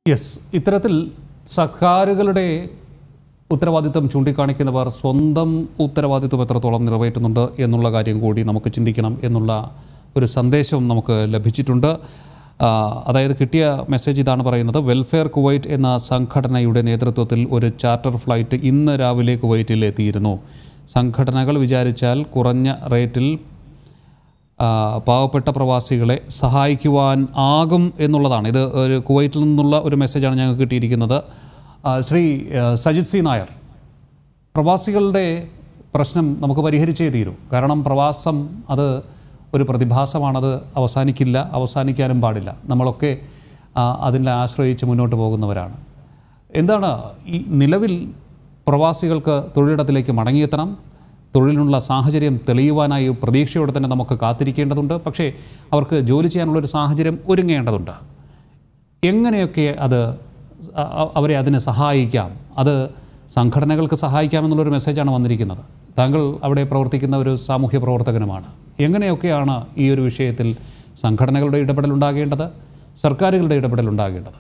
Yes ഇത്തരത്തിൽ സർക്കാരുകളുടെ ഉത്തരവാദിത്തം ചൂണ്ടിക്കാണിക്കുന്നവർ സ്വന്തം ഉത്തരവാദിത്വം എത്രത്തോളം നിറവേറ്റുന്നുണ്ട് എന്നുള്ള കാര്യം കൂടി നമുക്ക് ചിന്തിക്കണം എന്നുള്ള ഒരു സന്ദേശം നമുക്ക് ലഭിച്ചിട്ടുണ്ട് ആ, അതായത് കിട്ടിയ മെസ്സേജ് ഇതാണ് പറയുന്നത് വെൽഫെയർ കുവൈറ്റ് എന്ന സംഘടനയുടെ നേതൃത്വത്തിൽ ഒരു ചാർട്ടർ ഫ്ലൈറ്റ് ഇന്ന് രാവിലെ കുവൈറ്റിൽ എത്തിയിരുന്നു സംഘടനകൾ വിചാരിച്ചാൽ കുറഞ്ഞ റേറ്റിൽ ആ, പാവപ്പെട്ട പ്രവാസികളെ സഹായിക്കുവാൻ ആകും എന്നുള്ളതാണ് ഇത് ഒരു കുവൈറ്റിൽ നിന്നുള്ള ഒരു മെസ്സേജാണ് ഞങ്ങൾക്ക് കിട്ടിയിരിക്കുന്നത് ആ, ശ്രീ ആ, സജിത് സി നായർ പ്രവാസികളുടെ പ്രശ്നം നമുക്ക് പരിഹരിച്ചേ തീരൂ കാരണം പ്രവാസം അത് ഒരു പ്രതിഭാസമാണത് അവസാനിക്കില്ല അവസാനിക്കാനും പാടില്ല നമ്മളൊക്കെ ആ, അതിനെ ആശ്രയിച്ച് മുന്നോട്ട് പോകുന്നവരാണ് എന്താണ് ഈ നിലവിൽ പ്രവാസികൾക്ക് തൊഴിലിടത്തിലേക്ക് മടങ്ങിയെത്തണം തൊഴിലിനുള്ള സാഹചര്യം തെളിയുവാനായി പ്രതീക്ഷയോടെ തന്നെ നമുക്ക് കാത്തിരിക്കേണ്ടതുണ്ട് പക്ഷേ അവർക്ക് ജോലി ചെയ്യാനുള്ളൊരു സാഹചര്യം ഒരുങ്ങേണ്ടതുണ്ട് എങ്ങനെയൊക്കെ അത് അ- അ- അവരെ അതിനെ സഹായിക്കാം അത് സംഘടനകൾക്ക് സഹായിക്കാമെന്നുള്ളൊരു മെസ്സേജാണ് വന്നിരിക്കുന്നത് താങ്കൾ അവിടെ പ്രവർത്തിക്കുന്ന ഒരു സാമൂഹ്യ പ്രവർത്തകനുമാണ് എങ്ങനെയൊക്കെയാണ് ഈ ഒരു വിഷയത്തിൽ സംഘടനകളുടെ ഇടപെടൽ ഉണ്ടാകേണ്ടത് സർക്കാരുകളുടെ ഇടപെടൽ ഉണ്ടാകേണ്ടത്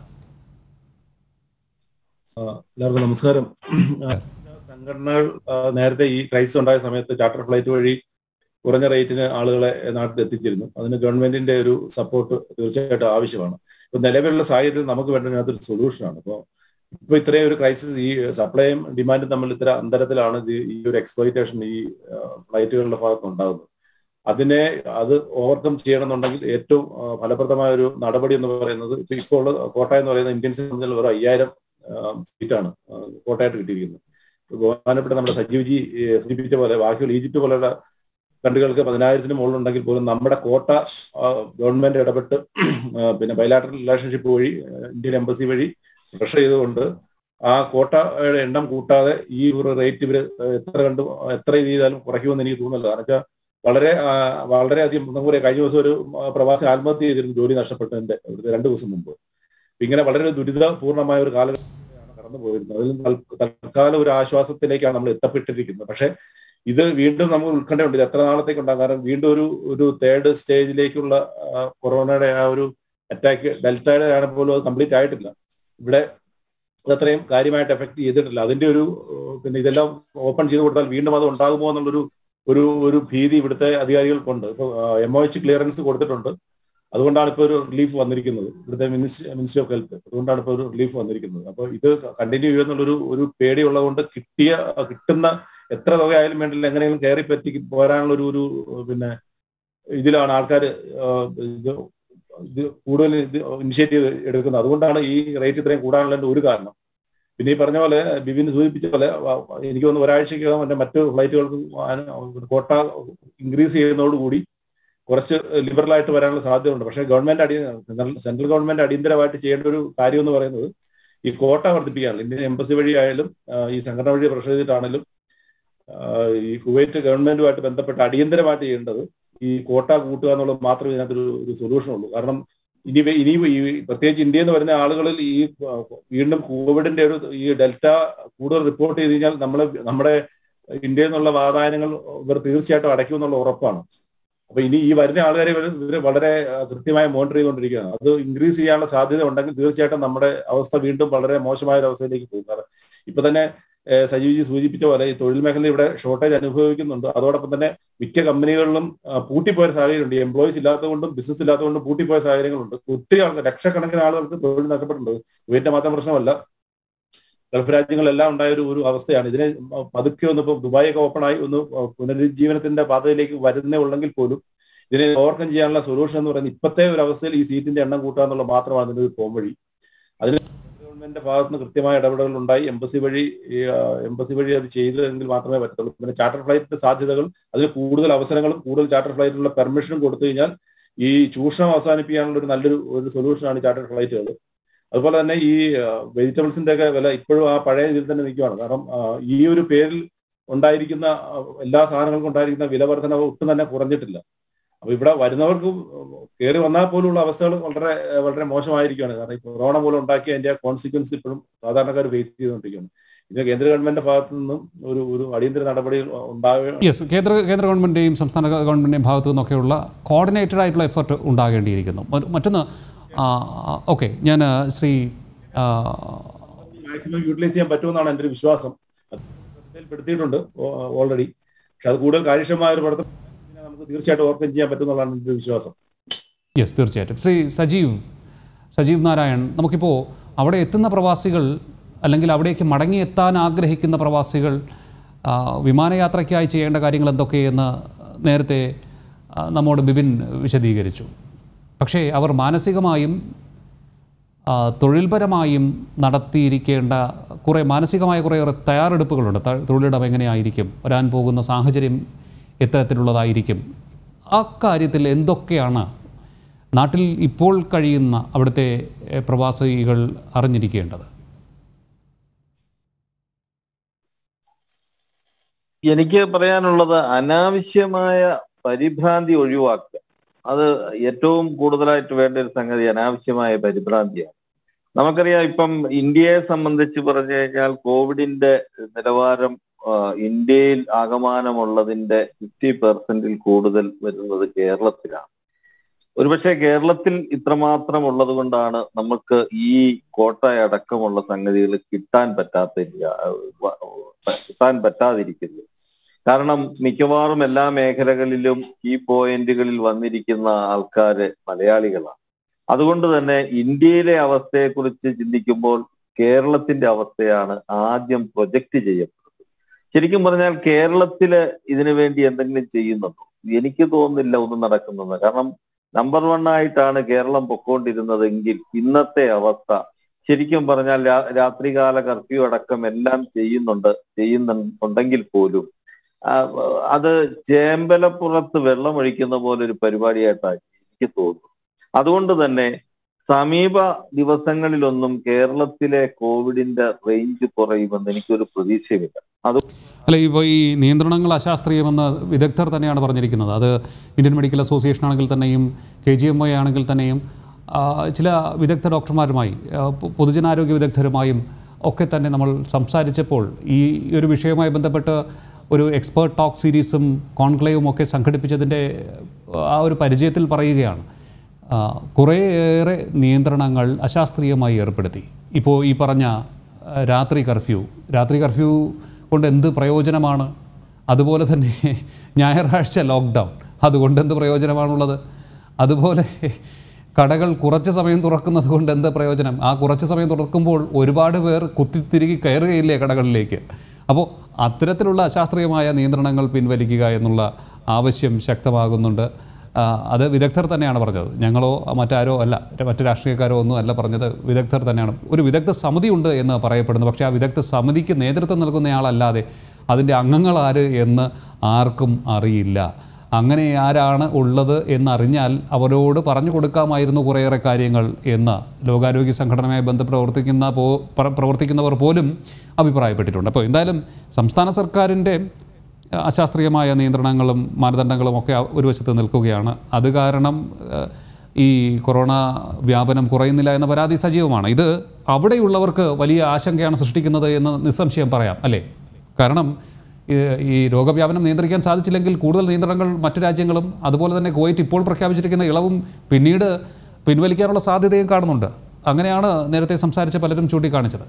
ആ, എല്ലാവർക്കും നമസ്കാരം ആ, സംഘടനകൾ ആ, നേരത്തെ ഈ ക്രൈസിസ് ഉണ്ടായ സമയത്ത് ചാർട്ടർ ഫ്ലൈറ്റ് വഴി കുറഞ്ഞ റേറ്റിന് ആളുകളെ നാട്ടിൽ എത്തിച്ചിരുന്നു അതിന് ഗവൺമെന്റിന്റെ ഒരു സപ്പോർട്ട് തീർച്ചയായിട്ടും ആവശ്യമാണ് ഇപ്പൊ നിലവിലുള്ള സാഹചര്യത്തിൽ നമുക്ക് വേണ്ട അതിനകത്തൊരു സൊല്യൂഷനാണ് ഇപ്പോൾ ഇപ്പൊ ഇത്രയും ഒരു ക്രൈസിസ് ഈ സപ്ലൈയും ഡിമാൻഡും തമ്മിൽ ഇത്ര അന്തരത്തിലാണ് ഇത് ഈ ഒരു എക്സ്പ്ലോയിറ്റേഷൻ ഈ ആ, ഫ്ലൈറ്റുകളുടെ ഭാഗത്ത് ഉണ്ടാകുന്നത് അതിനെ അത് ഓവർകം ചെയ്യണമെന്നുണ്ടെങ്കിൽ ഏറ്റവും ആ, ഫലപ്രദമായ ഒരു നടപടി എന്ന് പറയുന്നത് ഇപ്പൊ ഇപ്പോൾ ഉള്ള കോട്ടയം എന്ന് പറയുന്ന ഇന്ത്യൻ സംബന്ധിച്ചുള്ള വെറും അയ്യായിരം സീറ്റാണ് കോട്ടയായിട്ട് കിട്ടിയിരിക്കുന്നത് ബഹുമാനപ്പെട്ട നമ്മുടെ സജീവ്ജി ഏഹ്, സൂചിപ്പിച്ച പോലെ ബാക്കിയുള്ള ഈജിപ്ത് പോലുള്ള കൺട്രികൾക്ക് പതിനായിരത്തിന് മുകളിലുണ്ടെങ്കിൽ പോലും നമ്മുടെ കോട്ട ആ, ഗവൺമെന്റ് ഇടപെട്ട് ആ, പിന്നെ ബൈലാറ്ററൽ റിലേഷൻഷിപ്പ് വഴി ആ, ഇന്ത്യൻ എംബസി വഴി പ്രഷർ ചെയ്തുകൊണ്ട് ആ കോട്ടയുടെ എണ്ണം കൂട്ടാതെ ഈ ഒരു റേറ്റ് ഇവര് എത്ര കണ്ടു എത്ര ഇത് ചെയ്താലും കുറയ്ക്കുമെന്ന് എനിക്ക് തോന്നുന്നില്ല കാരണം വെച്ചാൽ വളരെ ആ, വളരെയധികം നമുക്ക് പറയാം കഴിഞ്ഞ ദിവസം ഒരു ആ, പ്രവാസി ആത്മഹത്യ ചെയ്തിരുന്നു ജോലി നഷ്ടപ്പെട്ടതിന്റെ ഒരു രണ്ട് ദിവസം മുമ്പ് ഇങ്ങനെ വളരെ ഒരു ദുരിതപൂർണമായ ഒരു കാലഘട്ടത്തിലാണ് കടന്നു പോയിരുന്നത് അതിൽ തൽ- തൽക്കാലം ഒരു ആശ്വാസത്തിലേക്കാണ് നമ്മൾ എത്തപ്പെട്ടിരിക്കുന്നത് പക്ഷെ ഇത് വീണ്ടും നമുക്ക് ഉത്കണ്ഠയുണ്ട് ഇത് എത്ര നാളത്തേക്ക് ഉണ്ടാകും കാരണം വീണ്ടും ഒരു ഒരു തേർഡ് സ്റ്റേജിലേക്കുള്ള ആ, കൊറോണയുടെ ആ ഒരു അറ്റാക്ക് ഡെൽറ്റയുടെ ആണ് പോലും അത് കംപ്ലീറ്റ് ആയിട്ടില്ല ഇവിടെ അതത്രയും കാര്യമായിട്ട് എഫക്ട് ചെയ്തിട്ടില്ല അതിന്റെ ഒരു ഏഹ്, പിന്നെ ഇതെല്ലാം ഓപ്പൺ ചെയ്ത് കൊടുത്താൽ വീണ്ടും അത് ഉണ്ടാകുമോ എന്നുള്ളൊരു ഒരു ഒരു ഭീതി ഇവിടുത്തെ അധികാരികൾക്കുണ്ട് ഇപ്പൊ എം ഒ എച്ച് ക്ലിയറൻസ് കൊടുത്തിട്ടുണ്ട് അതുകൊണ്ടാണ് ഇപ്പോൾ ഒരു റിലീഫ് വന്നിരിക്കുന്നത് ഇവിടുത്തെ മിനിസ്റ്റർ മിനിസ്ട്രി ഓഫ് ഹെൽത്ത് അതുകൊണ്ടാണ് ഇപ്പോൾ ഒരു റിലീഫ് വന്നിരിക്കുന്നത് അപ്പോൾ ഇത് കണ്ടിന്യൂ ചെയ്യുമെന്നുള്ളൊരു ഒരു പേടി ഉള്ളതുകൊണ്ട് കിട്ടിയ കിട്ടുന്ന എത്ര തുകയായാലും വേണ്ടില്ല എങ്ങനെയെങ്കിലും കയറി പറ്റി പോരാനുള്ള ഒരു ഒരു പിന്നെ ഇതിലാണ് ആൾക്കാർ ഇത് ഇത് കൂടുതൽ ഇത് ഇനിഷ്യേറ്റീവ് എടുക്കുന്നത് അതുകൊണ്ടാണ് ഈ റേറ്റ് ഇത്രയും കൂടാനുള്ള ഒരു കാരണം പിന്നെ ഈ പറഞ്ഞ പോലെ ബിബിൻ സൂചിപ്പിച്ച പോലെ വ- എനിക്ക് തോന്നുന്നു ഒരാഴ്ചക്കകം മറ്റേ മറ്റു ഫ്ലൈറ്റുകൾക്ക് കോട്ട ഇൻക്രീസ് ചെയ്യുന്നതോടുകൂടി കുറച്ച് ലിബറൽ ആയിട്ട് വരാനുള്ള സാധ്യതയുണ്ട് പക്ഷേ ഗവൺമെന്റ് അടി സെൻട്രൽ ഗവൺമെന്റ് അടിയന്തരമായിട്ട് ചെയ്യേണ്ട ഒരു കാര്യം എന്ന് പറയുന്നത് ഈ കോട്ട വർദ്ധിപ്പിക്കാനുള്ള ഇന്ത്യൻ എംബസി വഴി ആയാലും ആ, ഈ സംഘടന വഴി പ്രഷർ ചെയ്തിട്ടാണെങ്കിലും ആ, ഈ കുവൈറ്റ് ഗവൺമെന്റുമായിട്ട് ബന്ധപ്പെട്ട് അടിയന്തരമായിട്ട് ചെയ്യേണ്ടത് ഈ കോട്ട കൂട്ടുക എന്നുള്ളത് മാത്രമേ ഇതിനകത്തൊരു ഒരു സൊല്യൂഷൻ ഉള്ളൂ കാരണം ഇനി വേ- ഇനി ഈ പ്രത്യേകിച്ച് ഇന്ത്യയിൽ നിന്ന് വരുന്ന ആളുകളിൽ ഈ ആ, വീണ്ടും കോവിഡിന്റെ ഒരു ഈ ഡെൽറ്റ കൂടുതൽ റിപ്പോർട്ട് ചെയ്ത് കഴിഞ്ഞാൽ നമ്മളെ നമ്മുടെ ഇന്ത്യയിൽ നിന്നുള്ള വാതായനങ്ങൾ ഇവർ തീർച്ചയായിട്ടും അടയ്ക്കും എന്നുള്ള ഉറപ്പാണ് അപ്പൊ ഇനി ഈ വരുന്ന ആളുകാരെ ഇവർ ഇവര് വളരെ ആ, കൃത്യമായി മോണിറ്റർ ചെയ്തുകൊണ്ടിരിക്കുകയാണ് അത് ഇൻക്രീസ് ചെയ്യാനുള്ള സാധ്യത ഉണ്ടെങ്കിൽ തീർച്ചയായിട്ടും നമ്മുടെ അവസ്ഥ വീണ്ടും വളരെ മോശമായ ഒരു അവസ്ഥയിലേക്ക് പോകും കാരണം ഇപ്പൊ തന്നെ ഏഹ്, സജീവ്ജി സൂചിപ്പിച്ച പോലെ ഈ തൊഴിൽ മേഖല ഇവിടെ ഷോർട്ടേജ് അനുഭവിക്കുന്നുണ്ട് അതോടൊപ്പം തന്നെ മിക്ക കമ്പനികളിലും ആ, പൂട്ടിപ്പോയ സാഹചര്യമുണ്ട് എംപ്ലോയീസ് ഇല്ലാത്തതുകൊണ്ടും ബിസിനസ് ഇല്ലാത്തതുകൊണ്ടും പൂട്ടിപ്പോയ സാഹചര്യങ്ങളുണ്ട് ഒത്തിരി ആൾക്ക് ലക്ഷക്കണക്കിന് ആളുകൾക്ക് തൊഴിൽ നഷ്ടപ്പെട്ടിട്ടുണ്ട് കുവൈറ്റിന്റെ മാത്രം പ്രശ്നമല്ല ഗൾഫ് രാജ്യങ്ങളെല്ലാം ഉണ്ടായ ഒരു ഒരു അവസ്ഥയാണ് ഇതിനെ പതുക്കെ ഒന്ന് ഇപ്പൊ ദുബായ് ഒക്കെ ഓപ്പൺ ആയി ഒന്ന് പുനരുജ്ജീവനത്തിന്റെ പാതയിലേക്ക് വരുന്നേ ഉള്ളെങ്കിൽ പോലും ഇതിനെ ഓവർകം ചെയ്യാനുള്ള സൊല്യൂഷൻ എന്ന് പറയുന്നത് ഇപ്പോഴത്തെ ഒരു അവസ്ഥയിൽ ഈ സീറ്റിന്റെ എണ്ണം കൂട്ടുക എന്നുള്ള മാത്രമാണ് അതിന്റെ ഒരു പോംവഴി അതിന് ഗവൺമെന്റിന്റെ ഭാഗത്ത് നിന്ന് കൃത്യമായ ഇടപെടലുകൾ ഉണ്ടായി എംബസി വഴി ഈ, ആ, എംബസി വഴി അത് ചെയ്തതെങ്കിൽ മാത്രമേ പറ്റത്തുള്ളൂ പിന്നെ ചാർട്ടർ ഫ്ലൈറ്റ് സാധ്യതകൾ അതിന് കൂടുതൽ അവസരങ്ങളും കൂടുതൽ ചാർട്ടർ ഫ്ലൈറ്റിനുള്ള പെർമിഷനും കൊടുത്തു കഴിഞ്ഞാൽ ഈ ചൂഷണം അവസാനിപ്പിക്കാനുള്ള ഒരു നല്ലൊരു ഒരു സൊല്യൂഷനാണ് ചാർട്ടർ ഫ്ലൈറ്റുകൾ അതുപോലെ തന്നെ ഈ വെജിറ്റബിൾസിന്റെ ഒക്കെ വില ഇപ്പോഴും ആ പഴയ ഇതിൽ തന്നെ നിൽക്കുകയാണ് കാരണം ആ, ഈ ഒരു പേരിൽ ഉണ്ടായിരിക്കുന്ന ആ, എല്ലാ സാധനങ്ങൾക്കും ഉണ്ടായിരിക്കുന്ന വില വർധന ഒട്ടും തന്നെ കുറഞ്ഞിട്ടില്ല അപ്പൊ ഇവിടെ വരുന്നവർക്കും കയറി വന്നാൽ പോലുള്ള അവസ്ഥകൾ വളരെ വളരെ മോശമായിരിക്കുകയാണ് കാരണം ഈ കൊറോണ മൂലം ഉണ്ടാക്കിയ അതിന്റെ കോൺസിക്വൻസ് ഇപ്പോഴും സാധാരണക്കാർ ഫേസ് ചെയ്തുകൊണ്ടിരിക്കുകയാണ് ഇത് കേന്ദ്ര ഗവൺമെന്റിന്റെ ഭാഗത്തു നിന്നും ഒരു ഒരു അടിയന്തര നടപടികൾ ഉണ്ടാവുക യെസ് കേന്ദ്ര കേന്ദ്ര ഗവൺമെൻറ്റിൻ്റെയും സംസ്ഥാന ഗവൺമെൻറ്റിൻ്റെയും ഭാഗത്തു നിന്നൊക്കെയുള്ള കോർഡിനേറ്റഡ് ആയിട്ടുള്ള എഫർട്ട് ഉണ്ടാകേണ്ടിയിരിക്കുന്നു മ- മറ്റൊന്ന് ഓക്കെ ഞാൻ ആ, ശ്രീ ആ, മാക്സിമം യൂട്ടിലൈസ് ചെയ്യാൻ പറ്റുമെന്നാണ് എൻ്റെ ഒരു വിശ്വാസം പെടുത്തിയിട്ടുണ്ട് ഓൾറെഡി പക്ഷെ അത് കൂടുതൽ കാര്യക്ഷമമായ ഒരു പ്രവർത്തനം ഇതിനെ നമുക്ക് തീർച്ചയായിട്ടും ഓർക്കം ചെയ്യാൻ പറ്റുമെന്നുള്ളതാണ് എൻ്റെ ഒരു വിശ്വാസം യെസ് തീർച്ചയായിട്ടും ശ്രീ സജീവ് സജീവ് നാരായൺ നമുക്കിപ്പോൾ അവിടെ എത്തുന്ന പ്രവാസികൾ അല്ലെങ്കിൽ അവിടേക്ക് മടങ്ങിയെത്താൻ ആഗ്രഹിക്കുന്ന പ്രവാസികൾ ആ, വിമാനയാത്രയ്ക്കായി ചെയ്യേണ്ട കാര്യങ്ങൾ എന്തൊക്കെയെന്ന് നേരത്തെ ആ, നമ്മോട് ബിപിൻ വിശദീകരിച്ചു പക്ഷേ അവർ മാനസികമായും ആ, തൊഴിൽപരമായും നടത്തിയിരിക്കേണ്ട കുറേ മാനസികമായ കുറേയേറെ തയ്യാറെടുപ്പുകളുണ്ട് ത- തൊഴിലിടം എങ്ങനെയായിരിക്കും വരാൻ പോകുന്ന സാഹചര്യം എത്തരത്തിലുള്ളതായിരിക്കും അക്കാര്യത്തിൽ എന്തൊക്കെയാണ് നാട്ടിൽ ഇപ്പോൾ കഴിയുന്ന അവിടുത്തെ എ, പ്രവാസികൾ അറിഞ്ഞിരിക്കേണ്ടത് എനിക്ക് പറയാനുള്ളത് അനാവശ്യമായ പരിഭ്രാന്തി ഒഴിവാക്കുക അത് ഏറ്റവും കൂടുതലായിട്ട് വേണ്ട ഒരു സംഗതി അനാവശ്യമായ പരിഭ്രാന്തിയാണ് നമുക്കറിയാം ഇപ്പം ഇന്ത്യയെ സംബന്ധിച്ച് പറഞ്ഞു കഴിഞ്ഞാൽ കോവിഡിന്റെ നിലവാരം ആ, ഇന്ത്യയിൽ ആകമാനമുള്ളതിന്റെ ഫിഫ്റ്റി പെർസെന്റിൽ കൂടുതൽ വരുന്നത് കേരളത്തിലാണ് ഒരുപക്ഷെ കേരളത്തിൽ ഇത്രമാത്രം ഉള്ളത് കൊണ്ടാണ് നമുക്ക് ഈ കോട്ട അടക്കമുള്ള സംഗതികൾ കിട്ടാൻ പറ്റാത്ത കിട്ടാൻ പറ്റാതിരിക്കുന്നത് കാരണം മിക്കവാറും എല്ലാ മേഖലകളിലും ഈ പോയിന്റുകളിൽ വന്നിരിക്കുന്ന ആൾക്കാര് മലയാളികളാണ് അതുകൊണ്ട് തന്നെ ഇന്ത്യയിലെ അവസ്ഥയെക്കുറിച്ച് ചിന്തിക്കുമ്പോൾ കേരളത്തിന്റെ അവസ്ഥയാണ് ആദ്യം പ്രൊജക്റ്റ് ചെയ്യപ്പെടുന്നത് ശരിക്കും പറഞ്ഞാൽ കേരളത്തില് ഇതിനു വേണ്ടി എന്തെങ്കിലും ചെയ്യുന്നുണ്ടോ എനിക്ക് തോന്നുന്നില്ല ഒന്നും നടക്കുന്നത് കാരണം നമ്പർ വൺ ആയിട്ടാണ് കേരളം പൊക്കോണ്ടിരുന്നതെങ്കിൽ ഇന്നത്തെ അവസ്ഥ ശരിക്കും പറഞ്ഞാൽ രാ- രാത്രികാല കർഫ്യൂ അടക്കം എല്ലാം ചെയ്യുന്നുണ്ട് ചെയ്യുന്നുണ്ടെങ്കിൽ പോലും ആ, അത് ചേമ്പലപ്പുറത്ത് വെള്ളമൊഴിക്കുന്ന പോലെ ഒരു പരിപാടിയായിട്ടാണ് എനിക്ക് തോന്നുന്നു അതുകൊണ്ട് തന്നെ സമീപ ദിവസങ്ങളിലൊന്നും കേരളത്തിലെ കോവിഡിന്റെ റേഞ്ച് കുറയുമെന്ന് എനിക്കൊരു പ്രതീക്ഷയുമില്ല അത് അല്ല ഇപ്പോൾ ഈ നിയന്ത്രണങ്ങൾ അശാസ്ത്രീയമെന്ന് വിദഗ്ധർ തന്നെയാണ് പറഞ്ഞിരിക്കുന്നത് അത് ഇന്ത്യൻ മെഡിക്കൽ അസോസിയേഷൻ ആണെങ്കിൽ തന്നെയും കെ ജി എം ഐ ആണെങ്കിൽ തന്നെയും ആ, ചില വിദഗ്ധ ഡോക്ടർമാരുമായി ആ, പൊ- പൊതുജനാരോഗ്യ വിദഗ്ധരുമായും ഒക്കെ തന്നെ നമ്മൾ സംസാരിച്ചപ്പോൾ ഈ ഒരു വിഷയവുമായി ബന്ധപ്പെട്ട് ഒരു എക്സ്പേർട്ട് ടോക്ക് സീരീസും കോൺക്ലേവും ഒക്കെ സംഘടിപ്പിച്ചതിൻ്റെ ആ ഒരു പരിചയത്തിൽ പറയുകയാണ് ആ, കുറേയേറെ നിയന്ത്രണങ്ങൾ അശാസ്ത്രീയമായി ഏർപ്പെടുത്തി ഇപ്പോൾ ഈ പറഞ്ഞ ആ, രാത്രി കർഫ്യൂ രാത്രി കർഫ്യൂ കൊണ്ട് എന്ത് പ്രയോജനമാണ് അതുപോലെ തന്നെ ഞായറാഴ്ച ലോക്ക്ഡൗൺ അതുകൊണ്ട് എന്ത് പ്രയോജനമാണുള്ളത് അതുപോലെ കടകൾ കുറച്ച് സമയം തുറക്കുന്നത് കൊണ്ട് എന്ത് പ്രയോജനം ആ കുറച്ച് സമയം തുറക്കുമ്പോൾ ഒരുപാട് പേർ കുത്തിത്തിരുകി കയറുകയില്ലേ കടകളിലേക്ക് അപ്പോൾ അത്തരത്തിലുള്ള അശാസ്ത്രീയമായ നിയന്ത്രണങ്ങൾ പിൻവലിക്കുക എന്നുള്ള ആവശ്യം ശക്തമാകുന്നുണ്ട് ആ, അത് വിദഗ്ധർ തന്നെയാണ് പറഞ്ഞത് ഞങ്ങളോ മറ്റാരോ അല്ല മറ്റു രാഷ്ട്രീയക്കാരോ ഒന്നും അല്ല പറഞ്ഞത് വിദഗ്ധർ തന്നെയാണ് ഒരു വിദഗ്ധ സമിതി ഉണ്ട് എന്ന് പറയപ്പെടുന്നു പക്ഷേ ആ വിദഗ്ധ സമിതിക്ക് നേതൃത്വം നൽകുന്നയാളല്ലാതെ അതിൻ്റെ അംഗങ്ങൾ ആര് എന്ന് ആർക്കും അറിയില്ല അങ്ങനെ ആരാണ് ഉള്ളത് എന്നറിഞ്ഞാൽ അവരോട് പറഞ്ഞു കൊടുക്കാമായിരുന്നു കുറേയേറെ കാര്യങ്ങൾ എന്ന് ലോകാരോഗ്യ സംഘടനയുമായി ബന്ധപ്പെട്ട് പ്രവർത്തിക്കുന്ന പോ പ്ര- പ്രവർത്തിക്കുന്നവർ പോലും അഭിപ്രായപ്പെട്ടിട്ടുണ്ട് അപ്പോൾ എന്തായാലും സംസ്ഥാന സർക്കാരിൻ്റെ അശാസ്ത്രീയമായ നിയന്ത്രണങ്ങളും മാനദണ്ഡങ്ങളും ഒക്കെ ഒരു വശത്ത് നിൽക്കുകയാണ് അത് കാരണം ഏഹ്, ഈ കൊറോണ വ്യാപനം കുറയുന്നില്ല എന്ന പരാതി സജീവമാണ് ഇത് അവിടെയുള്ളവർക്ക് വലിയ ആശങ്കയാണ് സൃഷ്ടിക്കുന്നത് എന്ന് നിസ്സംശയം പറയാം അല്ലേ കാരണം ഈ- ഈ രോഗവ്യാപനം നിയന്ത്രിക്കാൻ സാധിച്ചില്ലെങ്കിൽ കൂടുതൽ നിയന്ത്രണങ്ങൾ മറ്റു രാജ്യങ്ങളും അതുപോലെ തന്നെ കുവൈറ്റ് ഇപ്പോൾ പ്രഖ്യാപിച്ചിരിക്കുന്ന ഇളവും പിന്നീട് പിൻവലിക്കാനുള്ള സാധ്യതയും കാണുന്നുണ്ട് അങ്ങനെയാണ് നേരത്തെ സംസാരിച്ച പലരും ചൂണ്ടിക്കാണിച്ചത്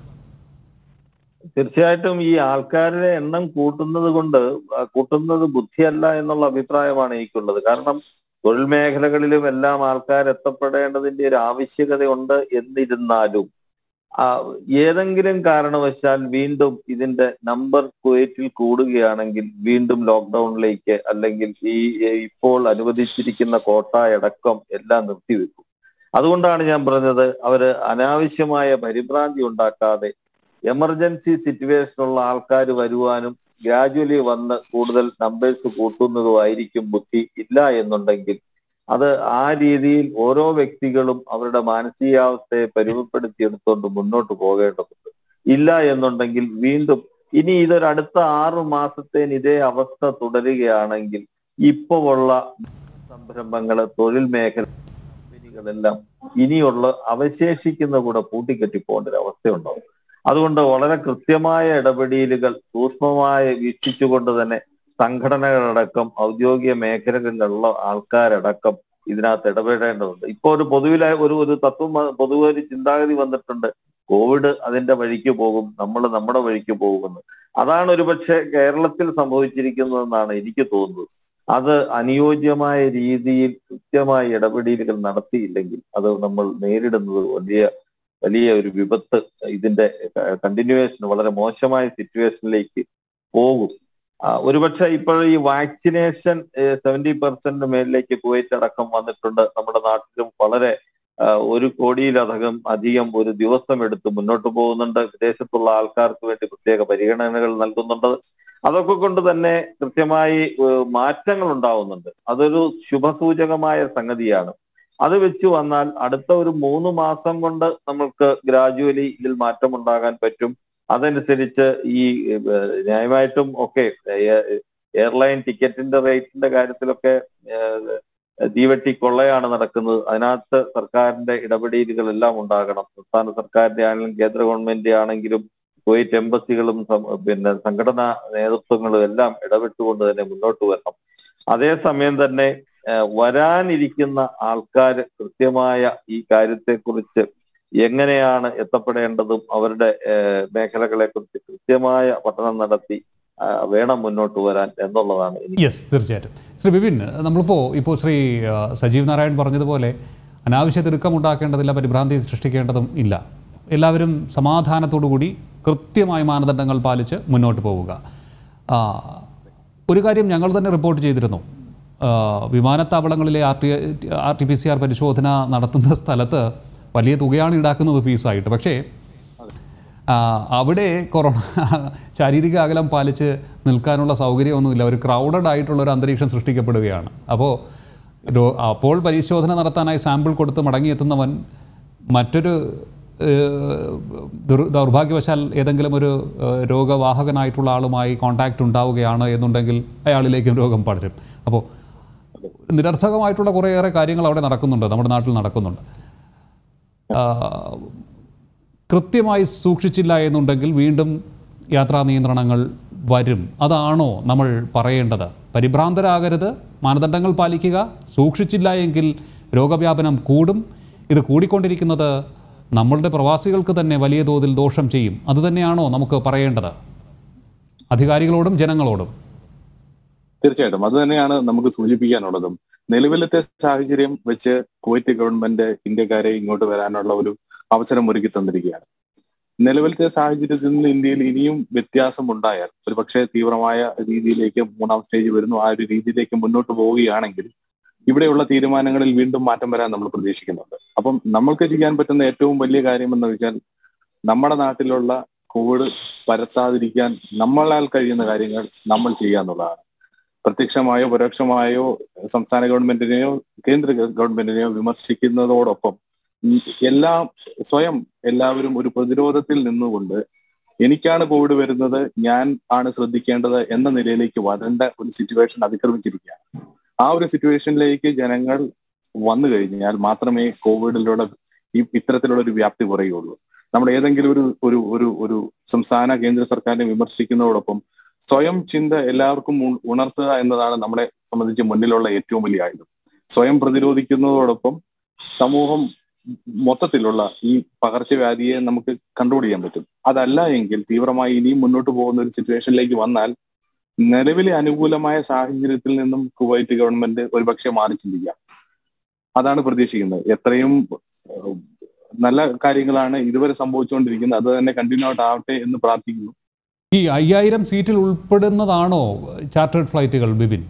തീർച്ചയായിട്ടും ഈ ആൾക്കാരുടെ എണ്ണം കൂട്ടുന്നത് കൊണ്ട് ആ, കൂട്ടുന്നത് ബുദ്ധിയല്ല എന്നുള്ള അഭിപ്രായമാണ് എനിക്കുള്ളത് കാരണം തൊഴിൽ മേഖലകളിലും എല്ലാം ആൾക്കാർ എത്തപ്പെടേണ്ടതിന്റെ ഒരു ആവശ്യകതയുണ്ട് എന്നിരുന്നാലും ആ, ഏതെങ്കിലും കാരണവശാൽ വീണ്ടും ഇതിന്റെ നമ്പർ കുവൈറ്റിൽ കൂടുകയാണെങ്കിൽ വീണ്ടും ലോക്ക്ഡൌണിലേക്ക് അല്ലെങ്കിൽ ഈ ഈ ഇപ്പോൾ അനുവദിച്ചിരിക്കുന്ന കോട്ട അടക്കം എല്ലാം നിർത്തിവെക്കും അതുകൊണ്ടാണ് ഞാൻ പറഞ്ഞത് അവര് അനാവശ്യമായ പരിഭ്രാന്തി ഉണ്ടാക്കാതെ എമർജൻസി സിറ്റുവേഷനുള്ള ആൾക്കാർ വരുവാനും ഗ്രാജുവലി വന്ന് കൂടുതൽ നമ്പേഴ്സ് കൂട്ടുന്നതുമായിരിക്കും ബുദ്ധി ഇല്ല എന്നുണ്ടെങ്കിൽ അത് ആ രീതിയിൽ ഓരോ വ്യക്തികളും അവരുടെ മാനസികാവസ്ഥയെ പരിമപ്പെടുത്തിയെടുത്തുകൊണ്ട് മുന്നോട്ട് പോകേണ്ടതുണ്ട് ഇല്ല എന്നുണ്ടെങ്കിൽ വീണ്ടും ഇനി ഇതൊരു അടുത്ത ആറു മാസത്തേന് ഇതേ അവസ്ഥ തുടരുകയാണെങ്കിൽ ഇപ്പോ ഉള്ള സംരംഭങ്ങള് തൊഴിൽ മേഖല കമ്പനികളെല്ലാം ഇനിയുള്ള അവശേഷിക്കുന്ന കൂടെ പൂട്ടിക്കെട്ടി പോകേണ്ട ഒരു അവസ്ഥയുണ്ടാവും അതുകൊണ്ട് വളരെ കൃത്യമായ ഇടപെടലുകൾ സൂക്ഷ്മമായി വീക്ഷിച്ചുകൊണ്ട് തന്നെ സംഘടനകളടക്കം ഔദ്യോഗിക മേഖലകളിലുള്ള ആൾക്കാരടക്കം ഇതിനകത്ത് ഇടപെടേണ്ടതുണ്ട് ഇപ്പൊ ഒരു പൊതുവിലായ ഒരു ഒരു തത്വം വ- പൊതുവെ ഒരു ചിന്താഗതി വന്നിട്ടുണ്ട് കോവിഡ് അതിന്റെ വഴിക്ക് പോകും നമ്മൾ നമ്മുടെ വഴിക്ക് പോകുമെന്ന് അതാണ് ഒരുപക്ഷെ കേരളത്തിൽ സംഭവിച്ചിരിക്കുന്നതെന്നാണ് എനിക്ക് തോന്നുന്നത് അത് അനുയോജ്യമായ രീതിയിൽ കൃത്യമായ ഇടപെടലുകൾ നടത്തിയില്ലെങ്കിൽ അത് നമ്മൾ നേരിടുന്നത് വലിയ വലിയ ഒരു വിപത്ത് ഇതിന്റെ കണ്ടിന്യൂവേഷൻ വളരെ മോശമായ സിറ്റുവേഷനിലേക്ക് പോകും ആ, ഒരുപക്ഷെ ഇപ്പോൾ ഈ വാക്സിനേഷൻ സെവന്റി പെർസെന്റ് മേലിലേക്ക് കുവൈറ്റ് അടക്കം വന്നിട്ടുണ്ട് നമ്മുടെ നാട്ടിലും വളരെ ആ, ഒരു കോടിയിലധികം അധികം ഒരു ദിവസം എടുത്ത് മുന്നോട്ട് പോകുന്നുണ്ട് വിദേശത്തുള്ള ആൾക്കാർക്ക് വേണ്ടി പ്രത്യേക പരിഗണനകൾ നൽകുന്നുണ്ട് അതൊക്കെ കൊണ്ട് തന്നെ കൃത്യമായി ഏഹ്, മാറ്റങ്ങൾ ഉണ്ടാവുന്നുണ്ട് അതൊരു ശുഭസൂചകമായ സംഗതിയാണ് അത് വെച്ച് വന്നാൽ അടുത്ത ഒരു മൂന്ന് മാസം കൊണ്ട് നമ്മൾക്ക് ഗ്രാജുവലി ഇതിൽ മാറ്റം ഉണ്ടാകാൻ പറ്റും അതനുസരിച്ച് ഈ ഏഹ്, ന്യായമായിട്ടും ഒക്കെ ഏഹ്, എയർലൈൻ ടിക്കറ്റിന്റെ റേറ്റിന്റെ കാര്യത്തിലൊക്കെ ഏഹ്, തീവെട്ടി കൊള്ളയാണ് നടക്കുന്നത് അതിനകത്ത് സർക്കാരിന്റെ ഇടപെടലുകളെല്ലാം ഉണ്ടാകണം സംസ്ഥാന സർക്കാരിന്റെ ആണെങ്കിലും കേന്ദ്ര ഗവൺമെന്റ് ആണെങ്കിലും കുവൈറ്റ് എംബസികളും സം- പിന്നെ സംഘടനാ നേതൃത്വങ്ങളും എല്ലാം ഇടപെട്ടുകൊണ്ട് തന്നെ മുന്നോട്ട് വരണം അതേസമയം തന്നെ ഏഹ്, വരാനിരിക്കുന്ന ആൾക്കാർ കൃത്യമായ ഈ കാര്യത്തെക്കുറിച്ച് എങ്ങനെയാണ് എത്തപ്പെടേണ്ടതും അവരുടെ ഏഹ്, മേഖലകളെ കുറിച്ച് കൃത്യമായ പഠനം നടത്തി ആ, വേണം മുന്നോട്ട് വരാൻ എന്നുള്ളതാണ് എനിക്ക് യെസ് തീർച്ചയായിട്ടും ശ്രീ ബിപിൻ നമ്മളിപ്പോൾ ഇപ്പോൾ ശ്രീ ആ, സജീവ് നാരായൺ പറഞ്ഞതുപോലെ അനാവശ്യ തിടുക്കമുണ്ടാക്കേണ്ടതില്ല പരിഭ്രാന്തി സൃഷ്ടിക്കേണ്ടതും ഇല്ല എല്ലാവരും സമാധാനത്തോടു കൂടി കൃത്യമായ മാനദണ്ഡങ്ങൾ പാലിച്ച് മുന്നോട്ട് പോവുക ആ, ഒരു കാര്യം ഞങ്ങൾ തന്നെ റിപ്പോർട്ട് ചെയ്തിരുന്നു ആ, വിമാനത്താവളങ്ങളിലെ R T R T P C R പരിശോധന നടത്തുന്ന സ്ഥലത്ത് വലിയ തുകയാണ് ഈടാക്കുന്നത് ഫീസായിട്ട് പക്ഷേ ആ, അവിടെ കൊറോണ ശാരീരിക അകലം പാലിച്ച് നിൽക്കാനുള്ള സൗകര്യമൊന്നുമില്ല ഒരു ക്രൗഡഡ് ആയിട്ടുള്ള ഒരു അന്തരീക്ഷം സൃഷ്ടിക്കപ്പെടുകയാണ് അപ്പോൾ രോ- അപ്പോൾ പരിശോധന നടത്താനായി സാമ്പിൾ കൊടുത്ത് മടങ്ങിയെത്തുന്നവൻ മറ്റൊരു ഏഹ്, ദുർ- ദൗർഭാഗ്യവശാൽ ഏതെങ്കിലും ഒരു ഏഹ്, രോഗവാഹകനായിട്ടുള്ള ആളുമായി കോണ്ടാക്റ്റ് ഉണ്ടാവുകയാണ് എന്നുണ്ടെങ്കിൽ അയാളിലേക്കും രോഗം പടരും അപ്പോൾ നിരർത്ഥകമായിട്ടുള്ള കുറേയേറെ കാര്യങ്ങൾ അവിടെ നടക്കുന്നുണ്ട് നമ്മുടെ നാട്ടിൽ നടക്കുന്നുണ്ട് ആ, കൃത്യമായി സൂക്ഷിച്ചില്ല എന്നുണ്ടെങ്കിൽ വീണ്ടും യാത്രാ നിയന്ത്രണങ്ങൾ വരും അതാണോ നമ്മൾ പറയേണ്ടത് പരിഭ്രാന്തരാകരുത് മാനദണ്ഡങ്ങൾ പാലിക്കുക സൂക്ഷിച്ചില്ല എങ്കിൽ രോഗവ്യാപനം കൂടും ഇത് കൂടിക്കൊണ്ടിരിക്കുന്നത് നമ്മളുടെ പ്രവാസികൾക്ക് തന്നെ വലിയ തോതിൽ ദോഷം ചെയ്യും അതുതന്നെയാണോ നമുക്ക് പറയേണ്ടത് അധികാരികളോടും ജനങ്ങളോടും തീർച്ചയായിട്ടും അത് തന്നെയാണ് നമുക്ക് സൂചിപ്പിക്കാനുള്ളതും നിലവിലത്തെ സാഹചര്യം വെച്ച് കുവൈറ്റ് ഗവൺമെന്റ് ഇന്ത്യക്കാരെ ഇങ്ങോട്ട് വരാനുള്ള ഒരു അവസരം ഒരുക്കി തന്നിരിക്കുകയാണ് നിലവിലത്തെ സാഹചര്യത്തിൽ നിന്ന് ഇന്ത്യയിൽ ഇനിയും വ്യത്യാസം ഉണ്ടായാൽ ഒരുപക്ഷെ തീവ്രമായ രീതിയിലേക്ക് മൂന്നാം സ്റ്റേജ് വരുന്നു ആ ഒരു രീതിയിലേക്ക് മുന്നോട്ട് പോവുകയാണെങ്കിൽ ഇവിടെയുള്ള തീരുമാനങ്ങളിൽ വീണ്ടും മാറ്റം വരാൻ നമ്മൾ പ്രതീക്ഷിക്കുന്നുണ്ട് അപ്പം നമ്മൾക്ക് ചെയ്യാൻ പറ്റുന്ന ഏറ്റവും വലിയ കാര്യം എന്ന് വെച്ചാൽ നമ്മുടെ നാട്ടിലുള്ള കോവിഡ് പരത്താതിരിക്കാൻ നമ്മളാൽ കഴിയുന്ന കാര്യങ്ങൾ നമ്മൾ ചെയ്യുക എന്നുള്ളതാണ് പ്രത്യക്ഷമായോ പരോക്ഷമായോ സംസ്ഥാന ഗവൺമെന്റിനെയോ കേന്ദ്ര ഗവൺമെന്റിനെയോ വിമർശിക്കുന്നതോടൊപ്പം ഉം എല്ലാം സ്വയം എല്ലാവരും ഒരു പ്രതിരോധത്തിൽ നിന്നുകൊണ്ട് എനിക്കാണ് കോവിഡ് വരുന്നത് ഞാൻ ആണ് ശ്രദ്ധിക്കേണ്ടത് എന്ന നിലയിലേക്ക് വരേണ്ട ഒരു സിറ്റുവേഷൻ അതിക്രമിച്ചിരിക്കുകയാണ് ആ ഒരു സിറ്റുവേഷനിലേക്ക് ജനങ്ങൾ വന്നു കഴിഞ്ഞാൽ മാത്രമേ കോവിഡിലൂടെ ഈ ഇത്തരത്തിലുള്ള ഒരു വ്യാപ്തി കുറയുള്ളൂ നമ്മൾ ഏതെങ്കിലും ഒരു ഒരു ഒരു ഒരു സംസ്ഥാന കേന്ദ്ര സർക്കാരിനെ വിമർശിക്കുന്നതോടൊപ്പം സ്വയം ചിന്ത എല്ലാവർക്കും ഉ- ഉണർത്തുക എന്നതാണ് നമ്മളെ സംബന്ധിച്ച് മുന്നിലുള്ള ഏറ്റവും വലിയ ആയുധം സ്വയം പ്രതിരോധിക്കുന്നതോടൊപ്പം സമൂഹം മൊത്തത്തിലുള്ള ഈ പകർച്ചവ്യാധിയെ നമുക്ക് കൺട്രോൾ ചെയ്യാൻ പറ്റും അതല്ല എങ്കിൽ തീവ്രമായി ഇനിയും മുന്നോട്ട് പോകുന്ന ഒരു സിറ്റുവേഷനിലേക്ക് വന്നാൽ നിലവിലെ അനുകൂലമായ സാഹചര്യത്തിൽ നിന്നും കുവൈറ്റ് ഗവൺമെന്റ് ഒരുപക്ഷെ മാറി ചിന്തിക്കാം അതാണ് പ്രതീക്ഷിക്കുന്നത് എത്രയും ഏഹ്, നല്ല കാര്യങ്ങളാണ് ഇതുവരെ സംഭവിച്ചുകൊണ്ടിരിക്കുന്നത് അത് തന്നെ കണ്ടിന്യൂ ഔട്ട് ആവട്ടെ എന്ന് പ്രാർത്ഥിക്കുന്നു ഈ അയ്യായിരം സീറ്റിൽ ഉൾപ്പെടുന്നതാണോ ചാർട്ടേഡ് ഫ്ലൈറ്റുകൾ ബിബിൻ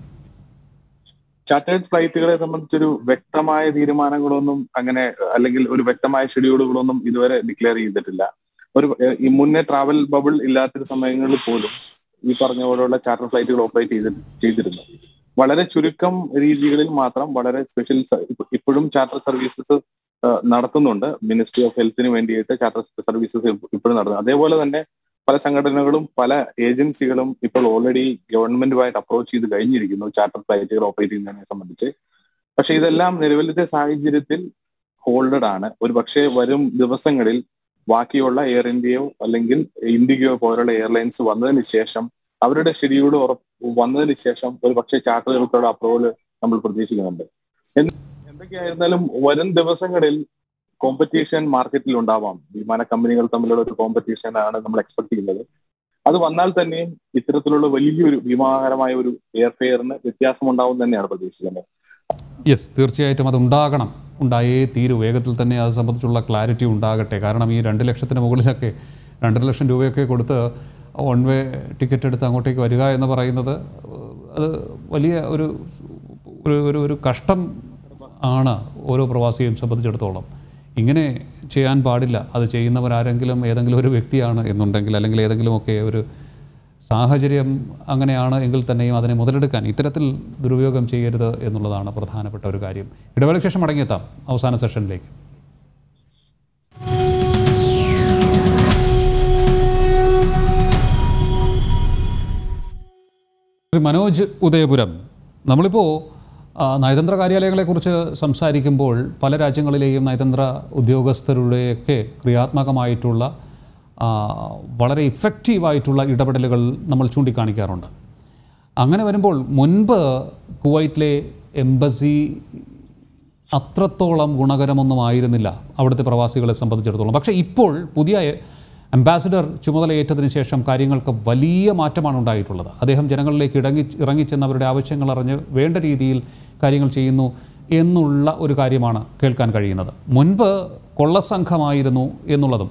ചാർട്ടേഡ് ഫ്ലൈറ്റുകളെ സംബന്ധിച്ചൊരു വ്യക്തമായ തീരുമാനങ്ങളൊന്നും അങ്ങനെ അല്ലെങ്കിൽ ഒരു വ്യക്തമായ ഷെഡ്യൂളുകളൊന്നും ഇതുവരെ ഡിക്ലെയർ ചെയ്തിട്ടില്ല ഒരു ഏഹ്, ഈ മുന്നേ ട്രാവൽ ബബിൾ ഇല്ലാത്ത സമയങ്ങളിൽ പോലും ഈ പറഞ്ഞ പോലെയുള്ള ചാർട്ടർ ഫ്ലൈറ്റുകൾ ഓപ്പറേറ്റ് ചെയ്ത് ചെയ്തിരുന്നു വളരെ ചുരുക്കം രീതികളിൽ മാത്രം വളരെ സ്പെഷ്യൽ ഇപ്പോഴും ചാർട്ടർ സർവീസസ് നടത്തുന്നുണ്ട് മിനിസ്ട്രി ഓഫ് ഹെൽത്തിന് വേണ്ടിയിട്ട് ചാർട്ടർ സർവീസസ് ഇപ്പോഴും നടത്തുന്നു അതേപോലെ തന്നെ പല സംഘടനകളും പല ഏജൻസികളും ഇപ്പോൾ ഓൾറെഡി ഗവൺമെന്റുമായിട്ട് അപ്രോച്ച് ചെയ്ത് കഴിഞ്ഞിരിക്കുന്നു ചാർട്ടർ ഫ്ലൈറ്റുകൾ ഓപ്പറേറ്റ് ചെയ്യുന്നതിനെ സംബന്ധിച്ച് പക്ഷെ ഇതെല്ലാം നിലവിലത്തെ സാഹചര്യത്തിൽ ഹോൾഡഡ് ആണ് ഒരു പക്ഷേ വരും ദിവസങ്ങളിൽ ബാക്കിയുള്ള എയർ ഇന്ത്യയോ അല്ലെങ്കിൽ ഇൻഡിഗോ പോലുള്ള എയർലൈൻസ് വന്നതിന് ശേഷം അവരുടെ ഷെഡ്യൂൾ വന്നതിന് ശേഷം ഒരു പക്ഷേ ചാർട്ടറുകൾക്കുള്ള അപ്രൂവൽ നമ്മൾ പ്രതീക്ഷിക്കുന്നുണ്ട് എന്ത് എന്തൊക്കെയായിരുന്നാലും വരും ദിവസങ്ങളിൽ കോമ്പറ്റീഷൻ മാർക്കറ്റിൽ ഉണ്ടാവാം വിമാന കമ്പനികൾ തമ്മിലുള്ള ഒരു കോമ്പറ്റീഷൻ ആണ് നമ്മൾ എക്സ്പെക്ട് ചെയ്യുന്നത് അത് വന്നാൽ തന്നെയും ഇത്തരത്തിലുള്ള വലിയൊരു ഭീമാകരമായ ഒരു എയർ ഫെയറിന് വ്യത്യാസം ഉണ്ടാവും തന്നെയാണ് പ്രതീക്ഷിക്കുന്നത് യെസ് തീർച്ചയായിട്ടും അത് ഉണ്ടാകണം ഉണ്ടായേ തീരു വേഗത്തിൽ തന്നെ അത് സംബന്ധിച്ചുള്ള ക്ലാരിറ്റി ഉണ്ടാകട്ടെ കാരണം ഈ രണ്ട് ലക്ഷത്തിന് മുകളിലൊക്കെ രണ്ടര ലക്ഷം രൂപയൊക്കെ കൊടുത്ത് വൺ വേ ടിക്കറ്റ് എടുത്ത് അങ്ങോട്ടേക്ക് വരിക എന്ന് പറയുന്നത് അത് വലിയ ഒരു ഒരു ഒരു ഒരു കഷ്ടം ആണ് ഓരോ പ്രവാസിയെയും സംബന്ധിച്ചിടത്തോളം ഇങ്ങനെ ചെയ്യാൻ പാടില്ല അത് ചെയ്യുന്നവരാരെങ്കിലും ഏതെങ്കിലും ഒരു വ്യക്തിയാണ് എന്നുണ്ടെങ്കിൽ അല്ലെങ്കിൽ ഏതെങ്കിലുമൊക്കെ ഒരു സാഹചര്യം അങ്ങനെയാണ് എങ്കിൽ തന്നെയും അതിനെ മുതലെടുക്കാൻ ഇത്തരത്തിൽ ദുരുപയോഗം ചെയ്യരുത് എന്നുള്ളതാണ് പ്രധാനപ്പെട്ട ഒരു കാര്യം ഇടവേളയ്ക്ക് ശേഷം മടങ്ങിയെത്താം അവസാന സെഷനിലേക്ക് ശ്രീ മനോജ് ഉദയപുരം നമ്മളിപ്പോൾ ആ, നയതന്ത്ര കാര്യാലയങ്ങളെക്കുറിച്ച് സംസാരിക്കുമ്പോൾ പല രാജ്യങ്ങളിലെയും നയതന്ത്ര ഉദ്യോഗസ്ഥരുടെയൊക്കെ ക്രിയാത്മകമായിട്ടുള്ള ആ, വളരെ ഇഫക്റ്റീവായിട്ടുള്ള ഇടപെടലുകൾ നമ്മൾ ചൂണ്ടിക്കാണിക്കാറുണ്ട് അങ്ങനെ വരുമ്പോൾ മുൻപ് കുവൈറ്റിലെ എംബസി അത്രത്തോളം ഗുണകരമൊന്നും ആയിരുന്നില്ല അവിടുത്തെ പ്രവാസികളെ സംബന്ധിച്ചിടത്തോളം പക്ഷേ ഇപ്പോൾ പുതിയ അംബാസിഡർ ചുമതലയേറ്റതിന് ശേഷം കാര്യങ്ങൾക്ക് വലിയ മാറ്റമാണ് ഉണ്ടായിട്ടുള്ളത് അദ്ദേഹം ജനങ്ങളിലേക്ക് ഇടങ്ങി ഇറങ്ങിച്ചെന്ന് അവരുടെ ആവശ്യങ്ങൾ അറിഞ്ഞ് വേണ്ട രീതിയിൽ കാര്യങ്ങൾ ചെയ്യുന്നു എന്നുള്ള ഒരു കാര്യമാണ് കേൾക്കാൻ കഴിയുന്നത് മുൻപ് കൊള്ളസംഘമായിരുന്നു എന്നുള്ളതും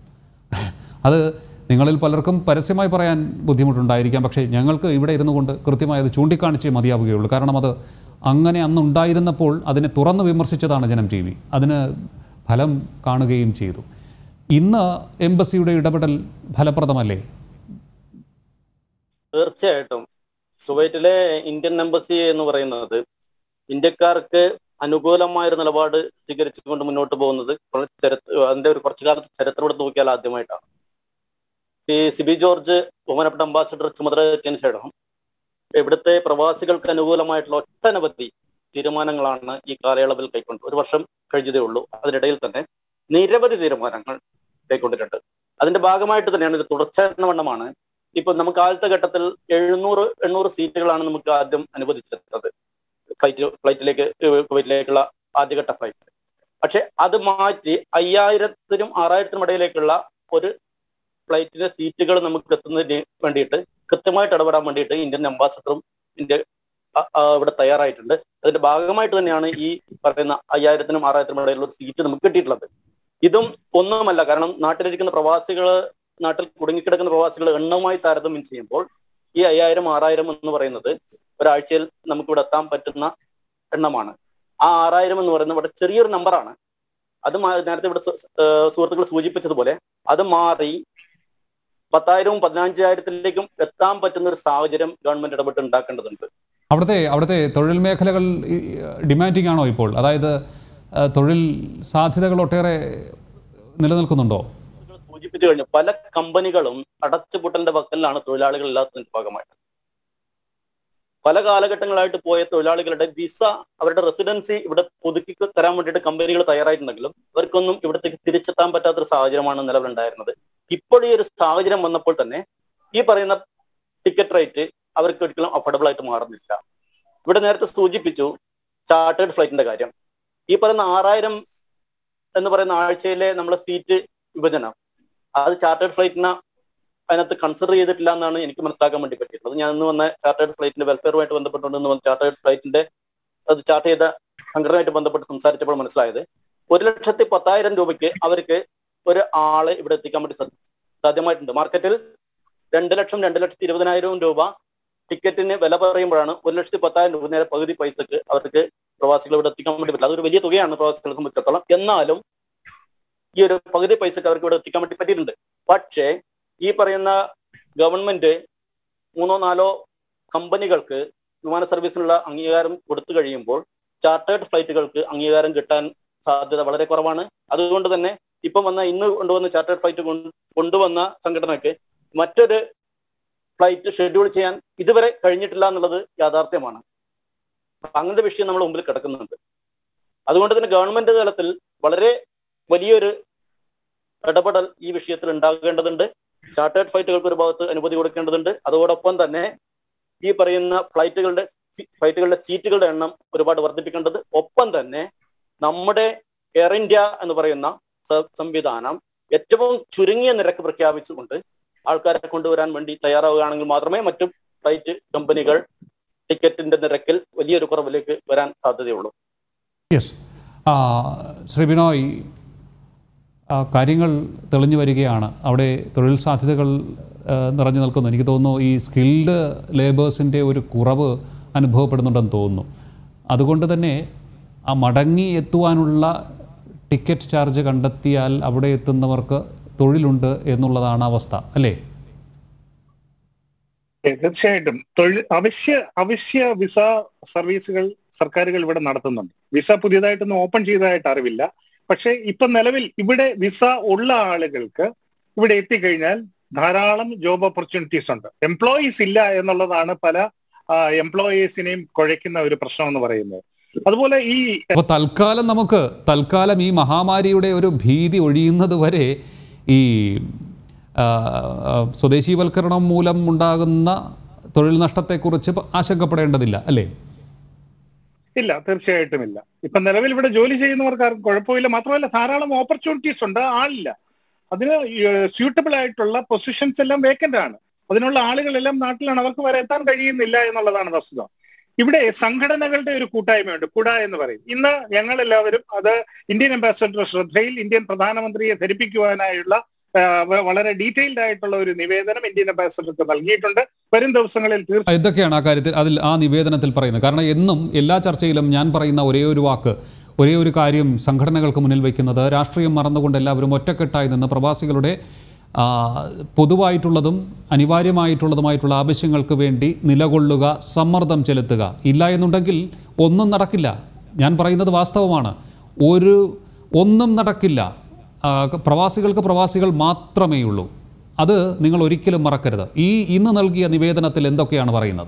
അത് നിങ്ങളിൽ പലർക്കും പരസ്യമായി പറയാൻ ബുദ്ധിമുട്ടുണ്ടായിരിക്കാം പക്ഷേ ഞങ്ങൾക്ക് ഇവിടെ ഇരുന്നു കൊണ്ട് കൃത്യമായി അത് ചൂണ്ടിക്കാണിച്ചേ മതിയാവുകയുള്ളൂ കാരണം അത് അങ്ങനെ അന്ന് ഉണ്ടായിരുന്നപ്പോൾ അതിനെ തുറന്ന് വിമർശിച്ചതാണ് ജനം ടി വി അതിന് ഫലം കാണുകയും ചെയ്തു ഇന്ന് എംബസിയുടെ ഇടപെടൽ ഫലപ്രദമല്ലേ തീർച്ചയായിട്ടും കുവൈറ്റിലെ ഇന്ത്യൻ എംബസി എന്ന് പറയുന്നത് ഇന്ത്യക്കാർക്ക് അനുകൂലമായ ഒരു നിലപാട് സ്വീകരിച്ചുകൊണ്ട് മുന്നോട്ട് പോകുന്നത് കുറ- ചരിത്ര അതിന്റെ ഒരു കുറച്ചു കാലത്ത് ചരിത്രം എടുത്ത് നോക്കിയാൽ ആദ്യമായിട്ടാണ് ഈ സിബി ജോർജ് ബഹുമാനപ്പെട്ട അംബാസിഡർ ചുമതലയേറ്റതിനു ശേഷം ഇവിടുത്തെ പ്രവാസികൾക്ക് അനുകൂലമായിട്ടുള്ള ഒട്ടനവധി തീരുമാനങ്ങളാണ് ഈ കാലയളവിൽ കൈക്കൊണ്ടത് ഒരു വർഷം കഴിഞ്ഞതേ ഉള്ളൂ അതിനിടയിൽ തന്നെ നിരവധി തീരുമാനങ്ങൾ കൈക്കൊണ്ടിട്ടുണ്ട് അതിന്റെ ഭാഗമായിട്ട് തന്നെയാണ് ഇത് തുടർച്ച എന്ന വണ്ണമാണ് ഇപ്പൊ നമുക്ക് ആദ്യത്തെ ഘട്ടത്തിൽ എഴുന്നൂറ് എണ്ണൂറ് സീറ്റുകളാണ് നമുക്ക് ആദ്യം അനുവദിച്ചിരുന്നത് ഫ്ലൈറ്റ് ഫ്ലൈറ്റിലേക്ക് കുവൈറ്റിലേക്കുള്ള ആദ്യഘട്ട ഫ്ലൈറ്റ് പക്ഷെ അത് മാറ്റി അയ്യായിരത്തിനും ആറായിരത്തിനും ഇടയിലേക്കുള്ള ഒരു ഫ്ലൈറ്റിലെ സീറ്റുകൾ നമുക്ക് എത്തുന്നതിന് വേണ്ടിയിട്ട് കൃത്യമായിട്ട് ഇടപെടാൻ വേണ്ടിയിട്ട് ഇന്ത്യൻ അംബാസഡറും ഇന്ത്യ ആ- ആ ഇവിടെ തയ്യാറായിട്ടുണ്ട് അതിന്റെ ഭാഗമായിട്ട് തന്നെയാണ് ഈ പറയുന്ന അയ്യായിരത്തിനും ആറായിരത്തിനും ഇടയിലുള്ള ഒരു സീറ്റ് നമുക്ക് കിട്ടിയിട്ടുള്ളത് ഇതും ഒന്നുമല്ല കാരണം നാട്ടിലിരിക്കുന്ന പ്രവാസികള് നാട്ടിൽ കുടുങ്ങിക്കിടക്കുന്ന പ്രവാസികൾ എണ്ണവുമായി താരതമ്യം ചെയ്യുമ്പോൾ ഈ അയ്യായിരം ആറായിരം എന്ന് പറയുന്നത് ഒരാഴ്ചയിൽ നമുക്ക് ഇവിടെ എത്താൻ പറ്റുന്ന എണ്ണമാണ് ആ ആറായിരം എന്ന് പറയുന്നത് ഇവിടെ ചെറിയൊരു നമ്പറാണ് അത് മാ- നേരത്തെ ഇവിടെ സു- ഏഹ് സുഹൃത്തുക്കൾ സൂചിപ്പിച്ചതുപോലെ അത് മാറി പത്തായിരവും പതിനഞ്ചായിരത്തിലേക്കും എത്താൻ പറ്റുന്ന ഒരു സാഹചര്യം ഗവൺമെന്റ് ഇടപെട്ട് ഉണ്ടാക്കേണ്ടതുണ്ട് അവിടുത്തെ അവിടുത്തെ തൊഴിൽ മേഖലകൾ ഡിമാൻഡിങ് ആണോ ഇപ്പോൾ അതായത് ആ, തൊഴിൽ സാധ്യതകൾ ഒട്ടേറെ നിലനിൽക്കുന്നുണ്ടോ സുഹൃത്തുക്കൾ സൂചിപ്പിച്ചു കഴിഞ്ഞു പല കമ്പനികളും അടച്ചുപൂട്ടലിന്റെ വക്കലിലാണ് തൊഴിലാളികൾ ഇല്ലാത്തതിന്റെ ഭാഗമായിട്ട് പല കാലഘട്ടങ്ങളായിട്ട് പോയ തൊഴിലാളികളുടെ വിസ അവരുടെ റെസിഡൻസി ഇവിടെ പുതുക്കി തരാൻ വേണ്ടിയിട്ട് കമ്പനികൾ തയ്യാറായിട്ടുണ്ടെങ്കിലും അവർക്കൊന്നും ഇവിടത്തേക്ക് തിരിച്ചെത്താൻ പറ്റാത്തൊരു സാഹചര്യമാണ് നിലവിലുണ്ടായിരുന്നത് ഇപ്പോൾ ഈ ഒരു സാഹചര്യം വന്നപ്പോൾ തന്നെ ഈ പറയുന്ന ടിക്കറ്റ് റേറ്റ് അവർക്ക് ഒരിക്കലും അഫോർഡബിൾ ആയിട്ട് മാറുന്നില്ല ഇവിടെ നേരത്തെ സൂചിപ്പിച്ചു ചാർട്ടേഡ് ഫ്ലൈറ്റിന്റെ കാര്യം ഈ പറയുന്ന ആറായിരം എന്ന് പറയുന്ന ആഴ്ചയിലെ നമ്മളെ സീറ്റ് വിഭജനം അത് ചാർട്ടേഡ് ഫ്ലൈറ്റിന് അതിനകത്ത് കൺസിഡർ ചെയ്തിട്ടില്ല എന്നാണ് എനിക്ക് മനസ്സിലാക്കാൻ വേണ്ടി പറ്റിയിട്ടുള്ളത് ഞാൻ ഇന്ന് വന്ന ചാർട്ടേഡ് ഫ്ലൈറ്റിന്റെ വെൽഫെയറുമായിട്ട് ബന്ധപ്പെട്ടുകൊണ്ട് ഇന്ന് വന്ന ചാർട്ടേഡ് ഫ്ലൈറ്റിന്റെ അത് ചാർട്ട് ചെയ്ത സംഘടനയായിട്ട് ബന്ധപ്പെട്ട് സംസാരിച്ചപ്പോൾ മനസ്സിലായത് ഒരു ലക്ഷത്തി പത്തായിരം രൂപയ്ക്ക് അവർക്ക് ഒരു ആളെ ഇവിടെ എത്തിക്കാൻ വേണ്ടി സാ- സാധ്യമായിട്ടുണ്ട് മാർക്കറ്റിൽ രണ്ട് ലക്ഷം രണ്ട് ലക്ഷത്തി ഇരുപതിനായിരവും രൂപ ടിക്കറ്റിന് വില പറയുമ്പോഴാണ് ഒരു ലക്ഷത്തി പത്തായിരം രൂപ നേരെ പകുതി പൈസക്ക് അവർക്ക് പ്രവാസികൾ ഇവിടെ എത്തിക്കാൻ വേണ്ടി പറ്റില്ല അതൊരു വലിയ തുകയാണ് പ്രവാസികളെ സംബന്ധിച്ചിടത്തോളം എന്നാലും ഈ ഒരു പകുതി പൈസക്ക് അവർക്ക് ഇവിടെ എത്തിക്കാൻ വേണ്ടി പറ്റിയിട്ടുണ്ട് പക്ഷേ ഈ പറയുന്ന ഗവൺമെന്റ് മൂന്നോ നാലോ കമ്പനികൾക്ക് വിമാന സർവീസിനുള്ള അംഗീകാരം കൊടുത്തു കഴിയുമ്പോൾ ചാർട്ടേഡ് ഫ്ലൈറ്റുകൾക്ക് അംഗീകാരം കിട്ടാൻ സാധ്യത വളരെ കുറവാണ് അതുകൊണ്ട് തന്നെ ഇപ്പം വന്ന ഇന്ന് കൊണ്ടുവന്ന ചാർട്ടേഡ് ഫ്ലൈറ്റ് കൊണ്ടുവന്ന സംഘടനയ്ക്ക് മറ്റൊരു ഫ്ലൈറ്റ് ഷെഡ്യൂൾ ചെയ്യാൻ ഇതുവരെ കഴിഞ്ഞിട്ടില്ല എന്നുള്ളത് യാഥാർത്ഥ്യമാണ് അങ്ങനത്തെ വിഷയം നമ്മുടെ മുമ്പിൽ കിടക്കുന്നുണ്ട് അതുകൊണ്ട് തന്നെ ഗവൺമെന്റ് തലത്തിൽ വളരെ വലിയൊരു ഇടപെടൽ ഈ വിഷയത്തിൽ ഉണ്ടാകേണ്ടതുണ്ട് ചാർട്ടേഡ് ഫ്ലൈറ്റുകൾക്ക് ഒരു ഭാഗത്ത് അനുമതി കൊടുക്കേണ്ടതുണ്ട് അതോടൊപ്പം തന്നെ ഈ പറയുന്ന ഫ്ലൈറ്റുകളുടെ സീ- ഫ്ലൈറ്റുകളുടെ സീറ്റുകളുടെ എണ്ണം ഒരുപാട് വർദ്ധിപ്പിക്കേണ്ടത് ഒപ്പം തന്നെ നമ്മുടെ എയർ ഇന്ത്യ എന്ന് പറയുന്ന സ- സംവിധാനം ഏറ്റവും ചുരുങ്ങിയ നിരക്ക് പ്രഖ്യാപിച്ചുകൊണ്ട് ആൾക്കാരെ കൊണ്ടുവരാൻ വേണ്ടി തയ്യാറാവുകയാണെങ്കിൽ മാത്രമേ മറ്റു ഫ്ലൈറ്റ് കമ്പനികൾ ടിക്കറ്റിന്റെ നിരക്കിൽ വലിയൊരു കുറവിലേക്ക് വരാൻ സാധ്യതയുള്ളൂ യെസ് ശ്രീ ബിനോയ് ആ, കാര്യങ്ങൾ തെളിഞ്ഞു വരികയാണ് അവിടെ തൊഴിൽ സാധ്യതകൾ ആ, നിറഞ്ഞു നിൽക്കുന്നു എനിക്ക് തോന്നുന്നു ഈ സ്കിൽഡ് ലേബേഴ്സിൻ്റെ ഒരു കുറവ് അനുഭവപ്പെടുന്നുണ്ടെന്ന് തോന്നുന്നു അതുകൊണ്ട് തന്നെ ആ മടങ്ങി എത്തുവാനുള്ള ടിക്കറ്റ് ചാർജ് കണ്ടെത്തിയാൽ അവിടെ എത്തുന്നവർക്ക് തൊഴിലുണ്ട് എന്നുള്ളതാണ് അവസ്ഥ അല്ലേ ഏ, തീർച്ചയായിട്ടും തൊഴിൽ അവശ്യ അവശ്യ വിസ സർവീസുകൾ സർക്കാരുകൾ ഇവിടെ നടത്തുന്നുണ്ട് വിസ പുതിയതായിട്ടൊന്നും ഓപ്പൺ ചെയ്തതായിട്ട് അറിവില്ല പക്ഷേ ഇപ്പൊ നിലവിൽ ഇവിടെ വിസ ഉള്ള ആളുകൾക്ക് ഇവിടെ എത്തിക്കഴിഞ്ഞാൽ ധാരാളം ജോബ് ഓപ്പർച്യൂണിറ്റീസ് ഉണ്ട് എംപ്ലോയീസ് ഇല്ല എന്നുള്ളതാണ് പല എംപ്ലോയീസിനെയും കുഴയ്ക്കുന്ന ഒരു പ്രശ്നം എന്ന് പറയുന്നത് അതുപോലെ ഈ അപ്പോൾ തൽക്കാലം നമുക്ക് തൽക്കാലം ഈ മഹാമാരിയുടെ ഒരു ഭീതി ഒഴിയുന്നത് വരെ ഈ ആ, ആ, സ്വദേശീവൽക്കരണം മൂലം ഉണ്ടാകുന്ന തൊഴിൽ നഷ്ടത്തെക്കുറിച്ച് പ- ആശങ്കപ്പെടേണ്ടതില്ല അല്ലേ ഇല്ല തീർച്ചയായിട്ടും ഇല്ല ഇപ്പൊ നിലവിൽ ഇവിടെ ജോലി ചെയ്യുന്നവർക്ക് ആർക്കും കുഴപ്പമില്ല മാത്രമല്ല ധാരാളം ഓപ്പർച്യൂണിറ്റീസ് ഉണ്ട് ആളില്ല അതിന് സ്യൂട്ടബിൾ ആയിട്ടുള്ള പൊസിഷൻസ് എല്ലാം വേക്കന്റ് ആണ് അതിനുള്ള ആളുകളെല്ലാം നാട്ടിലാണ് അവർക്ക് വരെ എത്താൻ കഴിയുന്നില്ല എന്നുള്ളതാണ് വസ്തുത ഇവിടെ സംഘടനകളുടെ ഒരു കൂട്ടായ്മയുണ്ട് കുട എന്ന് പറയും ഇന്ന് ഞങ്ങൾ എല്ലാവരും അത് ഇന്ത്യൻ അംബാസഡർ ശ്രദ്ധയിൽ ഇന്ത്യൻ പ്രധാനമന്ത്രിയെ ധരിപ്പിക്കുവാനായുള്ള ആ, വ- വളരെ ഡീറ്റെയിൽഡ് ആയിട്ടുള്ള ഒരു നിവേദനം ഇന്ത്യൻ അംബാസഡർക്ക് നൽകിയിട്ടുണ്ട് വരും ദിവസങ്ങളിൽ തീർച്ചയായും എന്തൊക്കെയാണ് ആ കാര്യത്തിൽ അതിൽ ആ നിവേദനത്തിൽ പറയുന്നത് കാരണം എന്നും എല്ലാ ചർച്ചയിലും ഞാൻ പറയുന്ന ഒരേ ഒരു വാക്ക് ഒരേ ഒരു കാര്യം സംഘടനകൾക്ക് മുന്നിൽ വയ്ക്കുന്നത് രാഷ്ട്രീയം മറന്നുകൊണ്ട് എല്ലാവരും ഒറ്റക്കെട്ടായി നിന്ന് പ്രവാസികളുടെ ആ, പൊതുവായിട്ടുള്ളതും അനിവാര്യമായിട്ടുള്ളതുമായിട്ടുള്ള ആവശ്യങ്ങൾക്ക് വേണ്ടി നിലകൊള്ളുക സമ്മർദ്ദം ചെലുത്തുക ഇല്ല എന്നുണ്ടെങ്കിൽ ഒന്നും നടക്കില്ല ഞാൻ പറയുന്നത് വാസ്തവമാണ് ഒരു ഒന്നും നടക്കില്ല ആ, പ്രവാസികൾക്ക് പ്രവാസികൾ മാത്രമേ ഉള്ളൂ അത് നിങ്ങൾ ഒരിക്കലും മറക്കരുത് ഈ ഇന്ന് നൽകിയ നിവേദനത്തിൽ എന്തൊക്കെയാണ് പറയുന്നത്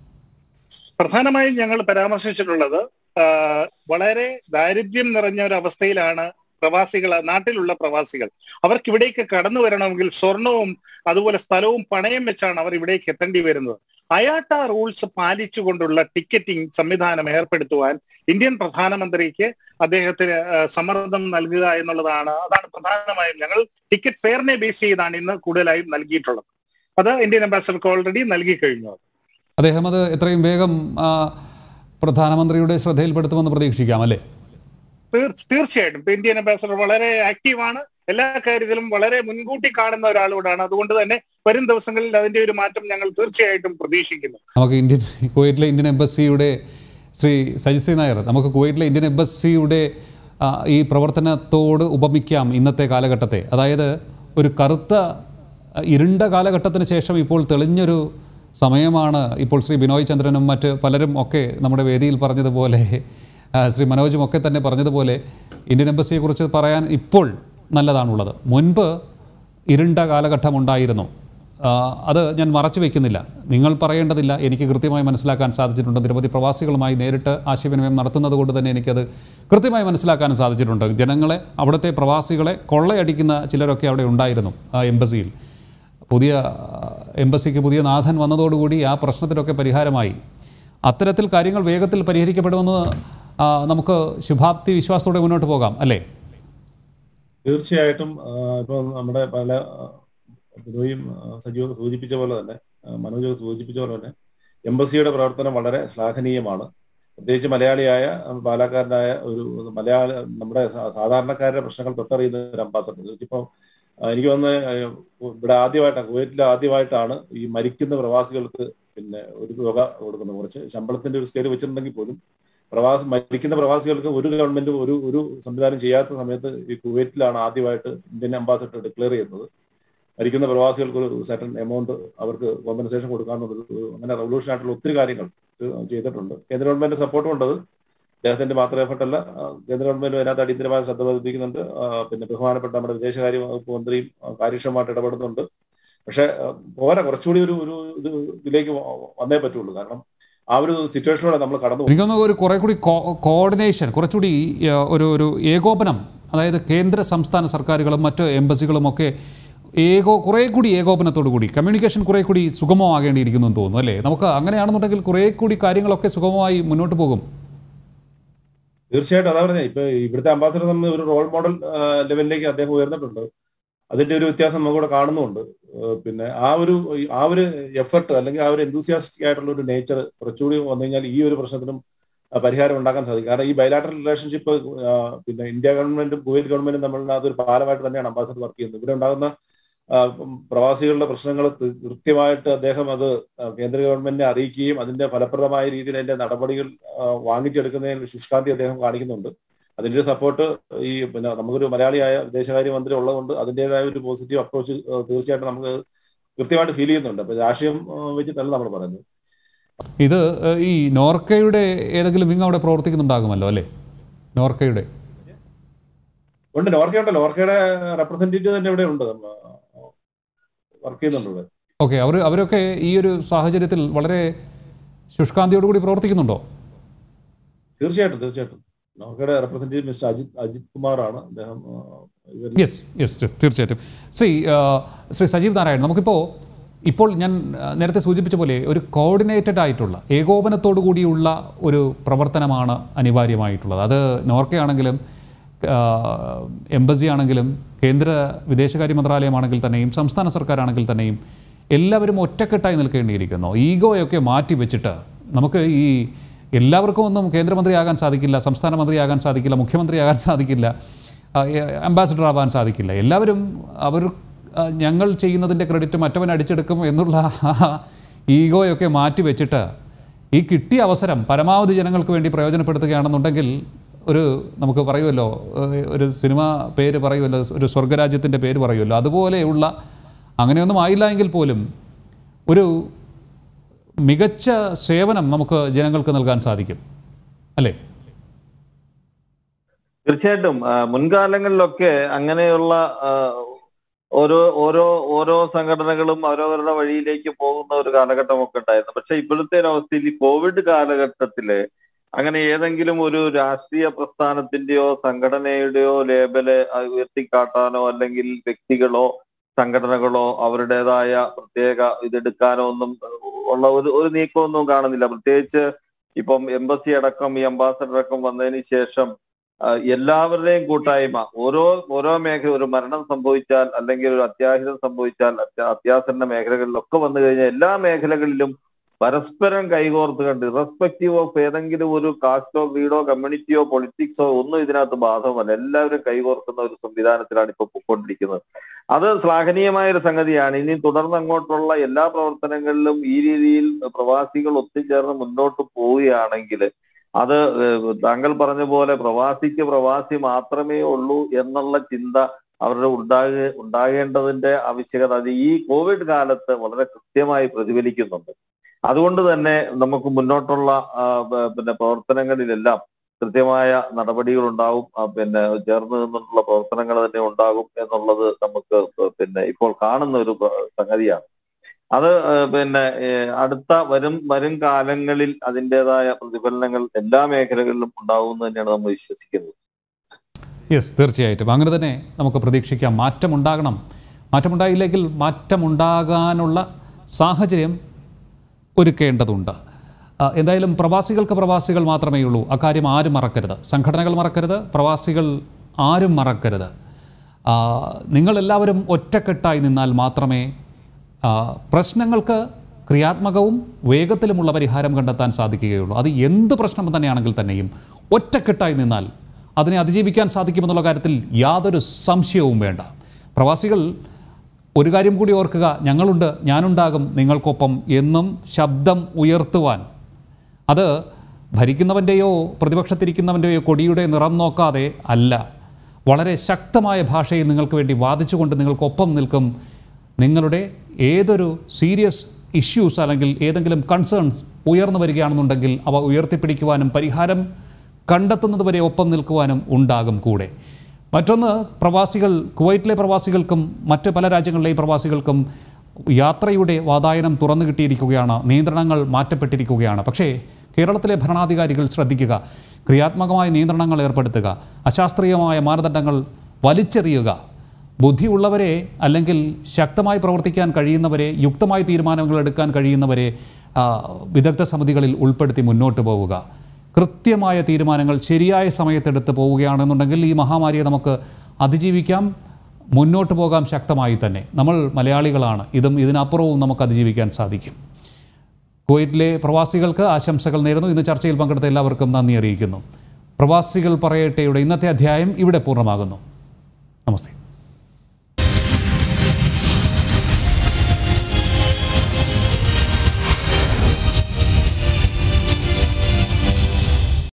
പ്രധാനമായും ഞങ്ങൾ പരാമർശിച്ചിട്ടുള്ളത് ആ, വളരെ ദാരിദ്ര്യം നിറഞ്ഞ ഒരു അവസ്ഥയിലാണ് പ്രവാസികൾ നാട്ടിലുള്ള പ്രവാസികൾ അവർക്ക് ഇവിടേക്ക് കടന്നു വരണമെങ്കിൽ സ്വർണവും അതുപോലെ സ്ഥലവും പണയം വെച്ചാണ് അവർ ഇവിടേക്ക് എത്തേണ്ടി വരുന്നത് അയാട്ട റൂൾസ് പാലിച്ചുകൊണ്ടുള്ള ടിക്കറ്റിംഗ് സംവിധാനം ഏർപ്പെടുത്തുവാൻ ഇന്ത്യൻ പ്രധാനമന്ത്രിക്ക് അദ്ദേഹത്തിന് ആ, സമ്മർദ്ദം നൽകുക എന്നുള്ളതാണ് അതാണ് പ്രധാനമായും ഞങ്ങൾ ടിക്കറ്റ് ഫെയറിനെ ബേസ് ചെയ്താണ് ഇന്ന് കൂടുതലായും നൽകിയിട്ടുള്ളത് അത് ഇന്ത്യൻ അംബാസഡർക്ക് ഓൾറെഡി നൽകി കഴിഞ്ഞു അദ്ദേഹം അത് എത്രയും വേഗം ആ, പ്രധാനമന്ത്രിയുടെ ശ്രദ്ധയിൽപ്പെടുത്തുമെന്ന് പ്രതീക്ഷിക്കാം അല്ലേ തീർ- തീർച്ചയായിട്ടും ഇപ്പൊ ഇന്ത്യൻ അംബാസഡർ വളരെ ആക്റ്റീവാണ് എല്ലാ കാര്യത്തിലും വളരെ മുൻകൂട്ടി കാണുന്ന ഒരാളോടാണ് അതുകൊണ്ട് തന്നെ വരും ദിവസങ്ങളിൽ അതിന്റെ ഒരു മാറ്റം ഞങ്ങൾ തീർച്ചയായിട്ടും പ്രതീക്ഷിക്കുന്നു നമുക്ക് ഇന്ത്യൻ കുവൈറ്റിലെ ഇന്ത്യൻ എംബസിയുടെ ശ്രീ സജിസി നായർ നമുക്ക് കുവൈറ്റിലെ ഇന്ത്യൻ എംബസിയുടെ ആ, ഈ പ്രവർത്തനത്തോട് ഉപമിക്കാം ഇന്നത്തെ കാലഘട്ടത്തെ അതായത് ഒരു കറുത്ത ആ, ഇരുണ്ട കാലഘട്ടത്തിന് ശേഷം ഇപ്പോൾ തെളിഞ്ഞൊരു സമയമാണ് ഇപ്പോൾ ശ്രീ ബിനോയ് ചന്ദ്രനും മറ്റ് പലരും ഒക്കെ നമ്മുടെ വേദിയിൽ പറഞ്ഞതുപോലെ ആ, ശ്രീ മനോജും ഒക്കെ തന്നെ പറഞ്ഞതുപോലെ ഇന്ത്യൻ എംബസിയെക്കുറിച്ച് പറയാൻ ഇപ്പോൾ നല്ലതാണുള്ളത് മുൻപ് ഇരുണ്ട കാലഘട്ടമുണ്ടായിരുന്നു ആ, അത് ഞാൻ മറച്ചു വയ്ക്കുന്നില്ല നിങ്ങൾ പറയേണ്ടതില്ല എനിക്ക് കൃത്യമായി മനസ്സിലാക്കാൻ സാധിച്ചിട്ടുണ്ട് നിരവധി പ്രവാസികളുമായി നേരിട്ട് ആശയവിനിമയം നടത്തുന്നത് കൊണ്ട് തന്നെ എനിക്കത് കൃത്യമായി മനസ്സിലാക്കാൻ സാധിച്ചിട്ടുണ്ട് ജനങ്ങളെ അവിടുത്തെ പ്രവാസികളെ കൊള്ളയടിക്കുന്ന ചിലരൊക്കെ അവിടെ ഉണ്ടായിരുന്നു ആ എംബസിയിൽ പുതിയ ആ, എംബസിക്ക് പുതിയ നാഥൻ വന്നതോടുകൂടി ആ പ്രശ്നത്തിനൊക്കെ പരിഹാരമായി അത്തരത്തിൽ കാര്യങ്ങൾ വേഗത്തിൽ പരിഹരിക്കപ്പെടുമെന്ന് ആ, നമുക്ക് ശുഭാപ്തി വിശ്വാസത്തോടെ മുന്നോട്ട് പോകാം അല്ലേ തീർച്ചയായിട്ടും ആ, ഇപ്പൊ നമ്മുടെ പല ആ, ബിനോയും ആ, സജീവ് സൂചിപ്പിച്ച പോലെ തന്നെ ആ, മനോജ് സൂചിപ്പിച്ച പോലെ തന്നെ എംബസിയുടെ പ്രവർത്തനം വളരെ ശ്ലാഘനീയമാണ് പ്രത്യേകിച്ച് മലയാളിയായ ആ, പാലക്കാരനായ ഒരു മലയാള നമ്മുടെ സാ- സാധാരണക്കാരുടെ പ്രശ്നങ്ങൾ തൊട്ടറിയുന്ന ഒരു അംബാസഡർ ഇപ്പോൾ എനിക്ക് തോന്നുന്നത് ആ, ഇവിടെ ആദ്യമായിട്ടാണ് കുവൈറ്റിൽ ആദ്യമായിട്ടാണ് ഈ മരിക്കുന്ന പ്രവാസികൾക്ക് പിന്നെ ഒരു തുക കൊടുക്കുന്നത് കുറച്ച് ശമ്പളത്തിന്റെ ഒരു സ്കെയിൽ വെച്ചിട്ടുണ്ടെങ്കിൽ പോലും പ്രവാസി മരിക്കുന്ന പ്രവാസികൾക്ക് ഒരു ഗവൺമെന്റും ഒരു ഒരു സംവിധാനം ചെയ്യാത്ത സമയത്ത് ഈ കുവൈറ്റിലാണ് ആദ്യമായിട്ട് ഇന്ത്യൻ അംബാസഡർ ഡിക്ലെയർ ചെയ്യുന്നത് മരിക്കുന്ന പ്രവാസികൾക്ക് ഒരു സർട്ടൻ എമൗണ്ട് അവർക്ക് കോമ്പൻസേഷൻ കൊടുക്കാന്നുള്ളൊരു ഒരു അങ്ങനെ റവല്യൂഷൻ ആയിട്ടുള്ള ഒത്തിരി കാര്യങ്ങൾ ഇത് ചെയ്തിട്ടുണ്ട് കേന്ദ്ര ഗവൺമെന്റ് സപ്പോർട്ടും ഉണ്ടത് അദ്ദേഹത്തിന്റെ മാത്രം എഫർട്ടല്ല ആ, കേന്ദ്ര ഗവൺമെന്റ് അതിനകത്ത് അടിയന്തരമായ ശ്രദ്ധ പതിപ്പിക്കുന്നുണ്ട് ആ, പിന്നെ ബഹുമാനപ്പെട്ട നമ്മുടെ വിദേശകാര്യ വകുപ്പ് മന്ത്രിയും ആ, കാര്യക്ഷമമായിട്ട് ഇടപെടുന്നുണ്ട് പക്ഷെ ആ, പോരാ കുറച്ചുകൂടി ഒരു ഒരു ഇത് ഇതിലേക്ക് വ- വന്നേ പറ്റുള്ളൂ കാരണം ആ ഒരു സിറ്റുവേഷനോടെ നമ്മൾ കടന്നു പോകും. എനിക്കൊന്ന് ഒരു കുറെ കൂടി കോ- കോർഡിനേഷൻ കുറച്ചുകൂടി ആ, ഒരു ഒരു ഏകോപനം അതായത് കേന്ദ്ര സംസ്ഥാന സർക്കാരുകളും മറ്റ് എംബസികളും ഒക്കെ ഏകോ കുറേ കൂടി ഏകോപനത്തോടു കൂടി കമ്മ്യൂണിക്കേഷൻ കുറേ കൂടി സുഗമമാകേണ്ടിയിരിക്കുന്നു എന്ന് തോന്നുന്നു അല്ലേ നമുക്ക് അങ്ങനെയാണെന്നുണ്ടെങ്കിൽ കുറേ കൂടി കാര്യങ്ങളൊക്കെ സുഗമമായി മുന്നോട്ട് പോകും തീർച്ചയായിട്ടും അതാ പറഞ്ഞത് ഇപ്പൊ ഇവിടുത്തെ അംബാസഡർ തമ്മിൽ ഒരു റോൾ മോഡൽ ലെവലിലേക്ക് അദ്ദേഹം ഉയർന്നിട്ടുണ്ട് അതിന്റെ ഒരു വ്യത്യാസം നമുക്കിവിടെ കാണുന്നുണ്ട് ഏഹ് പിന്നെ ആ ഒരു ആ ഒരു എഫർട്ട് അല്ലെങ്കിൽ ആ ഒരു എന്തൂസിയാസ്റ്റിക് ആയിട്ടുള്ള ഒരു നേച്ചർ കുറച്ചുകൂടി വന്നു കഴിഞ്ഞാൽ ഈ ഒരു പ്രശ്നത്തിനും ആ, പരിഹാരം ഉണ്ടാക്കാൻ സാധിക്കും കാരണം ഈ ബയലാറ്ററൽ റിലേഷൻഷിപ്പ് പിന്നെ ഇന്ത്യ ഗവൺമെന്റും കുവൈറ്റ് ഗവൺമെന്റും തമ്മിലുള്ള അതൊരു പാലമായിട്ട് തന്നെയാണ് അംബാസഡർ വർക്ക് ചെയ്യുന്നത് ഇവിടെ ഉണ്ടാകുന്ന ആ, ഉം, പ്രവാസികളുടെ പ്രശ്നങ്ങൾ കൃത്യമായിട്ട് അദ്ദേഹം അത് ആ, കേന്ദ്ര ഗവൺമെന്റിനെ അറിയിക്കുകയും അതിന്റെ ഫലപ്രദമായ രീതിയിൽ അതിന്റെ നടപടികൾ ആ, വാങ്ങിച്ചെടുക്കുന്നതിൽ ശുഷ്കാന്തി അദ്ദേഹം കാണിക്കുന്നുണ്ട് അതിന്റെ ഒരു സപ്പോർട്ട് ഈ പിന്നെ നമുക്കൊരു മലയാളിയായ വിദേശകാര്യ മന്ത്രി ഉള്ളതുകൊണ്ട് അതിന്റേതായ ഒരു പോസിറ്റീവ് അപ്രോച്ച് തീർച്ചയായിട്ടും നമുക്ക് കൃത്യമായിട്ട് ഫീൽ ചെയ്യുന്നുണ്ട് അപ്പൊ രാഷ്ട്രീയം ആ, വെച്ചിട്ടല്ല നമ്മൾ പറയുന്നത് ഇത് ഏഹ്, ഈ നോർക്കയുടെ ഏതെങ്കിലും വിങ് അവിടെ പ്രവർത്തിക്കുന്നുണ്ടാകുമല്ലോ അല്ലേ നോർക്കയുടെ ഉണ്ട് നോർക്ക ഉണ്ടല്ലോ നോർക്കയുടെ റെപ്രസെന്റേറ്റീവ് തന്നെ ഇവിടെ ഉണ്ട് വർക്ക് ചെയ്യുന്നുണ്ട് ഇവിടെ ഓക്കെ അവർ അവരൊക്കെ ഈ ഒരു സാഹചര്യത്തിൽ വളരെ ശുഷ്കാന്തിയോടുകൂടി പ്രവർത്തിക്കുന്നുണ്ടോ തീർച്ചയായിട്ടും തീർച്ചയായിട്ടും നോർക്കയുടെ റെപ്രസെന്റേറ്റീവ് മിസ്റ്റർ അജിത് അജിത് കുമാർ ആണ് അദ്ദേഹം ആ, ഇവരിൽ യെസ് യെസ് തീർച്ചയായിട്ടും ശ്രീ ആ, ശ്രീ സജീവ് നാരായണൻ നമുക്കിപ്പോൾ ഇപ്പോൾ ഞാൻ ആ, നേരത്തെ സൂചിപ്പിച്ച പോലെ ഒരു കോർഡിനേറ്റഡ് ആയിട്ടുള്ള ഏകോപനത്തോടു കൂടിയുള്ള ഒരു പ്രവർത്തനമാണ് അനിവാര്യമായിട്ടുള്ളത് അത് നോർക്കയാണെങ്കിലും എംബസി ആണെങ്കിലും കേന്ദ്ര വിദേശകാര്യ മന്ത്രാലയമാണെങ്കിൽ തന്നെയും സംസ്ഥാന സർക്കാരാണെങ്കിൽ തന്നെയും എല്ലാവരും ഒറ്റക്കെട്ടായി നിൽക്കേണ്ടിയിരിക്കുന്നു ഈഗോയൊക്കെ മാറ്റി വെച്ചിട്ട് നമുക്ക് ഈ എല്ലാവർക്കും ഒന്നും കേന്ദ്രമന്ത്രിയാകാൻ സാധിക്കില്ല സംസ്ഥാന മന്ത്രിയാകാൻ സാധിക്കില്ല മുഖ്യമന്ത്രിയാകാൻ സാധിക്കില്ല അംബാസിഡർ ആവാൻ സാധിക്കില്ല എല്ലാവരും അവർ ആ, ഞങ്ങൾ ചെയ്യുന്നതിൻ്റെ ക്രെഡിറ്റ് മറ്റവൻ അടിച്ചെടുക്കും എന്നുള്ള ഈഗോയൊക്കെ മാറ്റി വെച്ചിട്ട് ഈ കിട്ടിയ അവസരം പരമാവധി ജനങ്ങൾക്ക് വേണ്ടി പ്രയോജനപ്പെടുത്തുകയാണെന്നുണ്ടെങ്കിൽ ഒരു നമുക്ക് പറയുമല്ലോ ഏഹ്, ഒരു സിനിമ പേര് പറയുമല്ലോ ഒരു സ്വർഗരാജ്യത്തിൻ്റെ പേര് പറയുമല്ലോ അതുപോലെയുള്ള അങ്ങനെയൊന്നും ആയില്ല എങ്കിൽ പോലും ഒരു മികച്ച സേവനം നമുക്ക് ജനങ്ങൾക്ക് നൽകാൻ സാധിക്കും അല്ലേ തീർച്ചയായിട്ടും ആ, മുൻകാലങ്ങളിലൊക്കെ അങ്ങനെയുള്ള ആ, ഓരോ ഓരോ ഓരോ സംഘടനകളും അവരവരുടെ വഴിയിലേക്ക് പോകുന്ന ഒരു കാലഘട്ടമൊക്കെ ഉണ്ടായിരുന്നു പക്ഷെ ഇപ്പോഴത്തെ ഒരു അവസ്ഥയിൽ ഈ കോവിഡ് കാലഘട്ടത്തില് അങ്ങനെ ഏതെങ്കിലും ഒരു രാഷ്ട്രീയ പ്രസ്ഥാനത്തിന്റെയോ സംഘടനയുടെയോ ലേബല് ആ, ഉയർത്തിക്കാട്ടാനോ അല്ലെങ്കിൽ വ്യക്തികളോ സംഘടനകളോ അവരുടേതായ പ്രത്യേക ഇതെടുക്കാനോ ഒന്നും ഉള്ള ഒരു ഒരു നീക്കമൊന്നും കാണുന്നില്ല പ്രത്യേകിച്ച് ഇപ്പം എംബസി അടക്കം ഈ അംബാസഡർ അടക്കം വന്നതിന് ശേഷം ആ, എല്ലാവരുടെയും കൂട്ടായ്മ ഓരോ ഓരോ മേഖല ഒരു മരണം സംഭവിച്ചാൽ അല്ലെങ്കിൽ ഒരു അത്യാഹിതം സംഭവിച്ചാൽ അത്യാ- അത്യാസന്ന മേഖലകളിലൊക്കെ വന്നു കഴിഞ്ഞാൽ എല്ലാ മേഖലകളിലും പരസ്പരം കൈകോർത്ത് കണ്ട് ഇറസ്പെക്റ്റീവ് ഓഫ് ഏതെങ്കിലും ഒരു കാസ്റ്റോ വീടോ കമ്മ്യൂണിറ്റിയോ പൊളിറ്റിക്സോ ഒന്നും ഇതിനകത്ത് ബാധകമല്ല എല്ലാവരും കൈകോർക്കുന്ന ഒരു സംവിധാനത്തിലാണ് ഇപ്പൊ പൊയ്ക്കൊണ്ടിരിക്കുന്നത് അത് ശ്ലാഘനീയമായ ഒരു സംഗതിയാണ് ഇനി തുടർന്ന് അങ്ങോട്ടുള്ള എല്ലാ പ്രവർത്തനങ്ങളിലും ഈ രീതിയിൽ പ്രവാസികൾ ഒത്തുചേർന്ന് മുന്നോട്ട് പോവുകയാണെങ്കിൽ അത് ഏഹ് താങ്കൾ പറഞ്ഞ പോലെ പ്രവാസിക്ക് പ്രവാസി മാത്രമേ ഉള്ളൂ എന്നുള്ള ചിന്ത അവരുടെ ഉണ്ടാകെ ഉണ്ടാകേണ്ടതിന്റെ ആവശ്യകത അത് ഈ കോവിഡ് കാലത്ത് വളരെ കൃത്യമായി പ്രതിഫലിക്കുന്നുണ്ട് അതുകൊണ്ട് തന്നെ നമുക്ക് മുന്നോട്ടുള്ള ആ, പ- പിന്നെ പ്രവർത്തനങ്ങളിലെല്ലാം കൃത്യമായ നടപടികൾ ഉണ്ടാവും ആ, പിന്നെ ചേർന്ന് നിന്നുള്ള പ്രവർത്തനങ്ങൾ തന്നെ ഉണ്ടാകും എന്നുള്ളത് നമുക്ക് പിന്നെ ഇപ്പോൾ കാണുന്ന ഒരു പ്ര- സംഗതിയാണ് അത് ആ, പിന്നെ ഏ, അടുത്ത വരും വരും കാലങ്ങളിൽ അതിൻ്റെതായ പ്രതിഫലനങ്ങൾ എല്ലാ മേഖലകളിലും ഉണ്ടാവും എന്ന് തന്നെയാണ് നമ്മൾ വിശ്വസിക്കുന്നത് യെസ് തീർച്ചയായിട്ടും അങ്ങനെ തന്നെ നമുക്ക് പ്രതീക്ഷിക്കാം മാറ്റമുണ്ടാകണം മാറ്റമുണ്ടായില്ലെങ്കിൽ മാറ്റമുണ്ടാകാനുള്ള സാഹചര്യം ഒരുക്കേണ്ടതുണ്ട് ആ, എന്തായാലും പ്രവാസികൾക്ക് പ്രവാസികൾ മാത്രമേ ഉള്ളൂ അക്കാര്യം ആരും മറക്കരുത് സംഘടനകൾ മറക്കരുത് പ്രവാസികൾ ആരും മറക്കരുത് ആ, നിങ്ങളെല്ലാവരും ഒറ്റക്കെട്ടായി നിന്നാൽ മാത്രമേ ആ, പ്രശ്നങ്ങൾക്ക് ക്രിയാത്മകവും വേഗത്തിലുമുള്ള പരിഹാരം കണ്ടെത്താൻ സാധിക്കുകയുള്ളൂ അത് എന്ത് പ്രശ്നം തന്നെയാണെങ്കിൽ തന്നെയും ഒറ്റക്കെട്ടായി നിന്നാൽ അതിനെ അതിജീവിക്കാൻ സാധിക്കുമെന്നുള്ള കാര്യത്തിൽ യാതൊരു സംശയവും വേണ്ട പ്രവാസികൾ ഒരു കാര്യം കൂടി ഓർക്കുക ഞങ്ങളുണ്ട് ഞാനുണ്ടാകും നിങ്ങൾക്കൊപ്പം എന്നും ശബ്ദം ഉയർത്തുവാൻ അത് ഭരിക്കുന്നവൻ്റെയോ പ്രതിപക്ഷത്തിരിക്കുന്നവൻ്റെയോ കൊടിയുടെ നിറം നോക്കാതെ അല്ല വളരെ ശക്തമായ ഭാഷയിൽ നിങ്ങൾക്ക് വേണ്ടി വാദിച്ചുകൊണ്ട് നിങ്ങൾക്കൊപ്പം നിൽക്കും നിങ്ങളുടെ ഏതൊരു സീരിയസ് ഇഷ്യൂസ് അല്ലെങ്കിൽ ഏതെങ്കിലും കൺസേൺസ് ഉയർന്നു വരികയാണെന്നുണ്ടെങ്കിൽ അവ ഉയർത്തിപ്പിടിക്കുവാനും പരിഹാരം കണ്ടെത്തുന്നത് വരെ ഒപ്പം നിൽക്കുവാനും ഉണ്ടാകും കൂടെ മറ്റൊന്ന് പ്രവാസികൾ കുവൈറ്റിലെ പ്രവാസികൾക്കും മറ്റ് പല രാജ്യങ്ങളിലെയും പ്രവാസികൾക്കും യാത്രയുടെ വാതായനം തുറന്നു കിട്ടിയിരിക്കുകയാണ് നിയന്ത്രണങ്ങൾ മാറ്റപ്പെട്ടിരിക്കുകയാണ് പക്ഷേ കേരളത്തിലെ ഭരണാധികാരികൾ ശ്രദ്ധിക്കുക ക്രിയാത്മകമായ നിയന്ത്രണങ്ങൾ ഏർപ്പെടുത്തുക അശാസ്ത്രീയമായ മാനദണ്ഡങ്ങൾ വലിച്ചെറിയുക ബുദ്ധിയുള്ളവരെ അല്ലെങ്കിൽ ശക്തമായി പ്രവർത്തിക്കാൻ കഴിയുന്നവരെ യുക്തമായ തീരുമാനങ്ങൾ എടുക്കാൻ കഴിയുന്നവരെ ആ, വിദഗ്ധ സമിതികളിൽ ഉൾപ്പെടുത്തി മുന്നോട്ട് പോവുക കൃത്യമായ തീരുമാനങ്ങൾ ശരിയായ സമയത്തെടുത്ത് പോവുകയാണെന്നുണ്ടെങ്കിൽ ഈ മഹാമാരിയെ നമുക്ക് അതിജീവിക്കാം മുന്നോട്ട് പോകാം ശക്തമായി തന്നെ നമ്മൾ മലയാളികളാണ് ഇതും ഇതിനപ്പുറവും നമുക്ക് അതിജീവിക്കാൻ സാധിക്കും കുവൈറ്റിലെ പ്രവാസികൾക്ക് ആശംസകൾ നേരുന്നു ഇന്ന് ചർച്ചയിൽ പങ്കെടുത്ത എല്ലാവർക്കും നന്ദി അറിയിക്കുന്നു പ്രവാസികൾ പറയട്ടെയുടെ ഇന്നത്തെ അധ്യായം ഇവിടെ പൂർണ്ണമാകുന്നു നമസ്തേ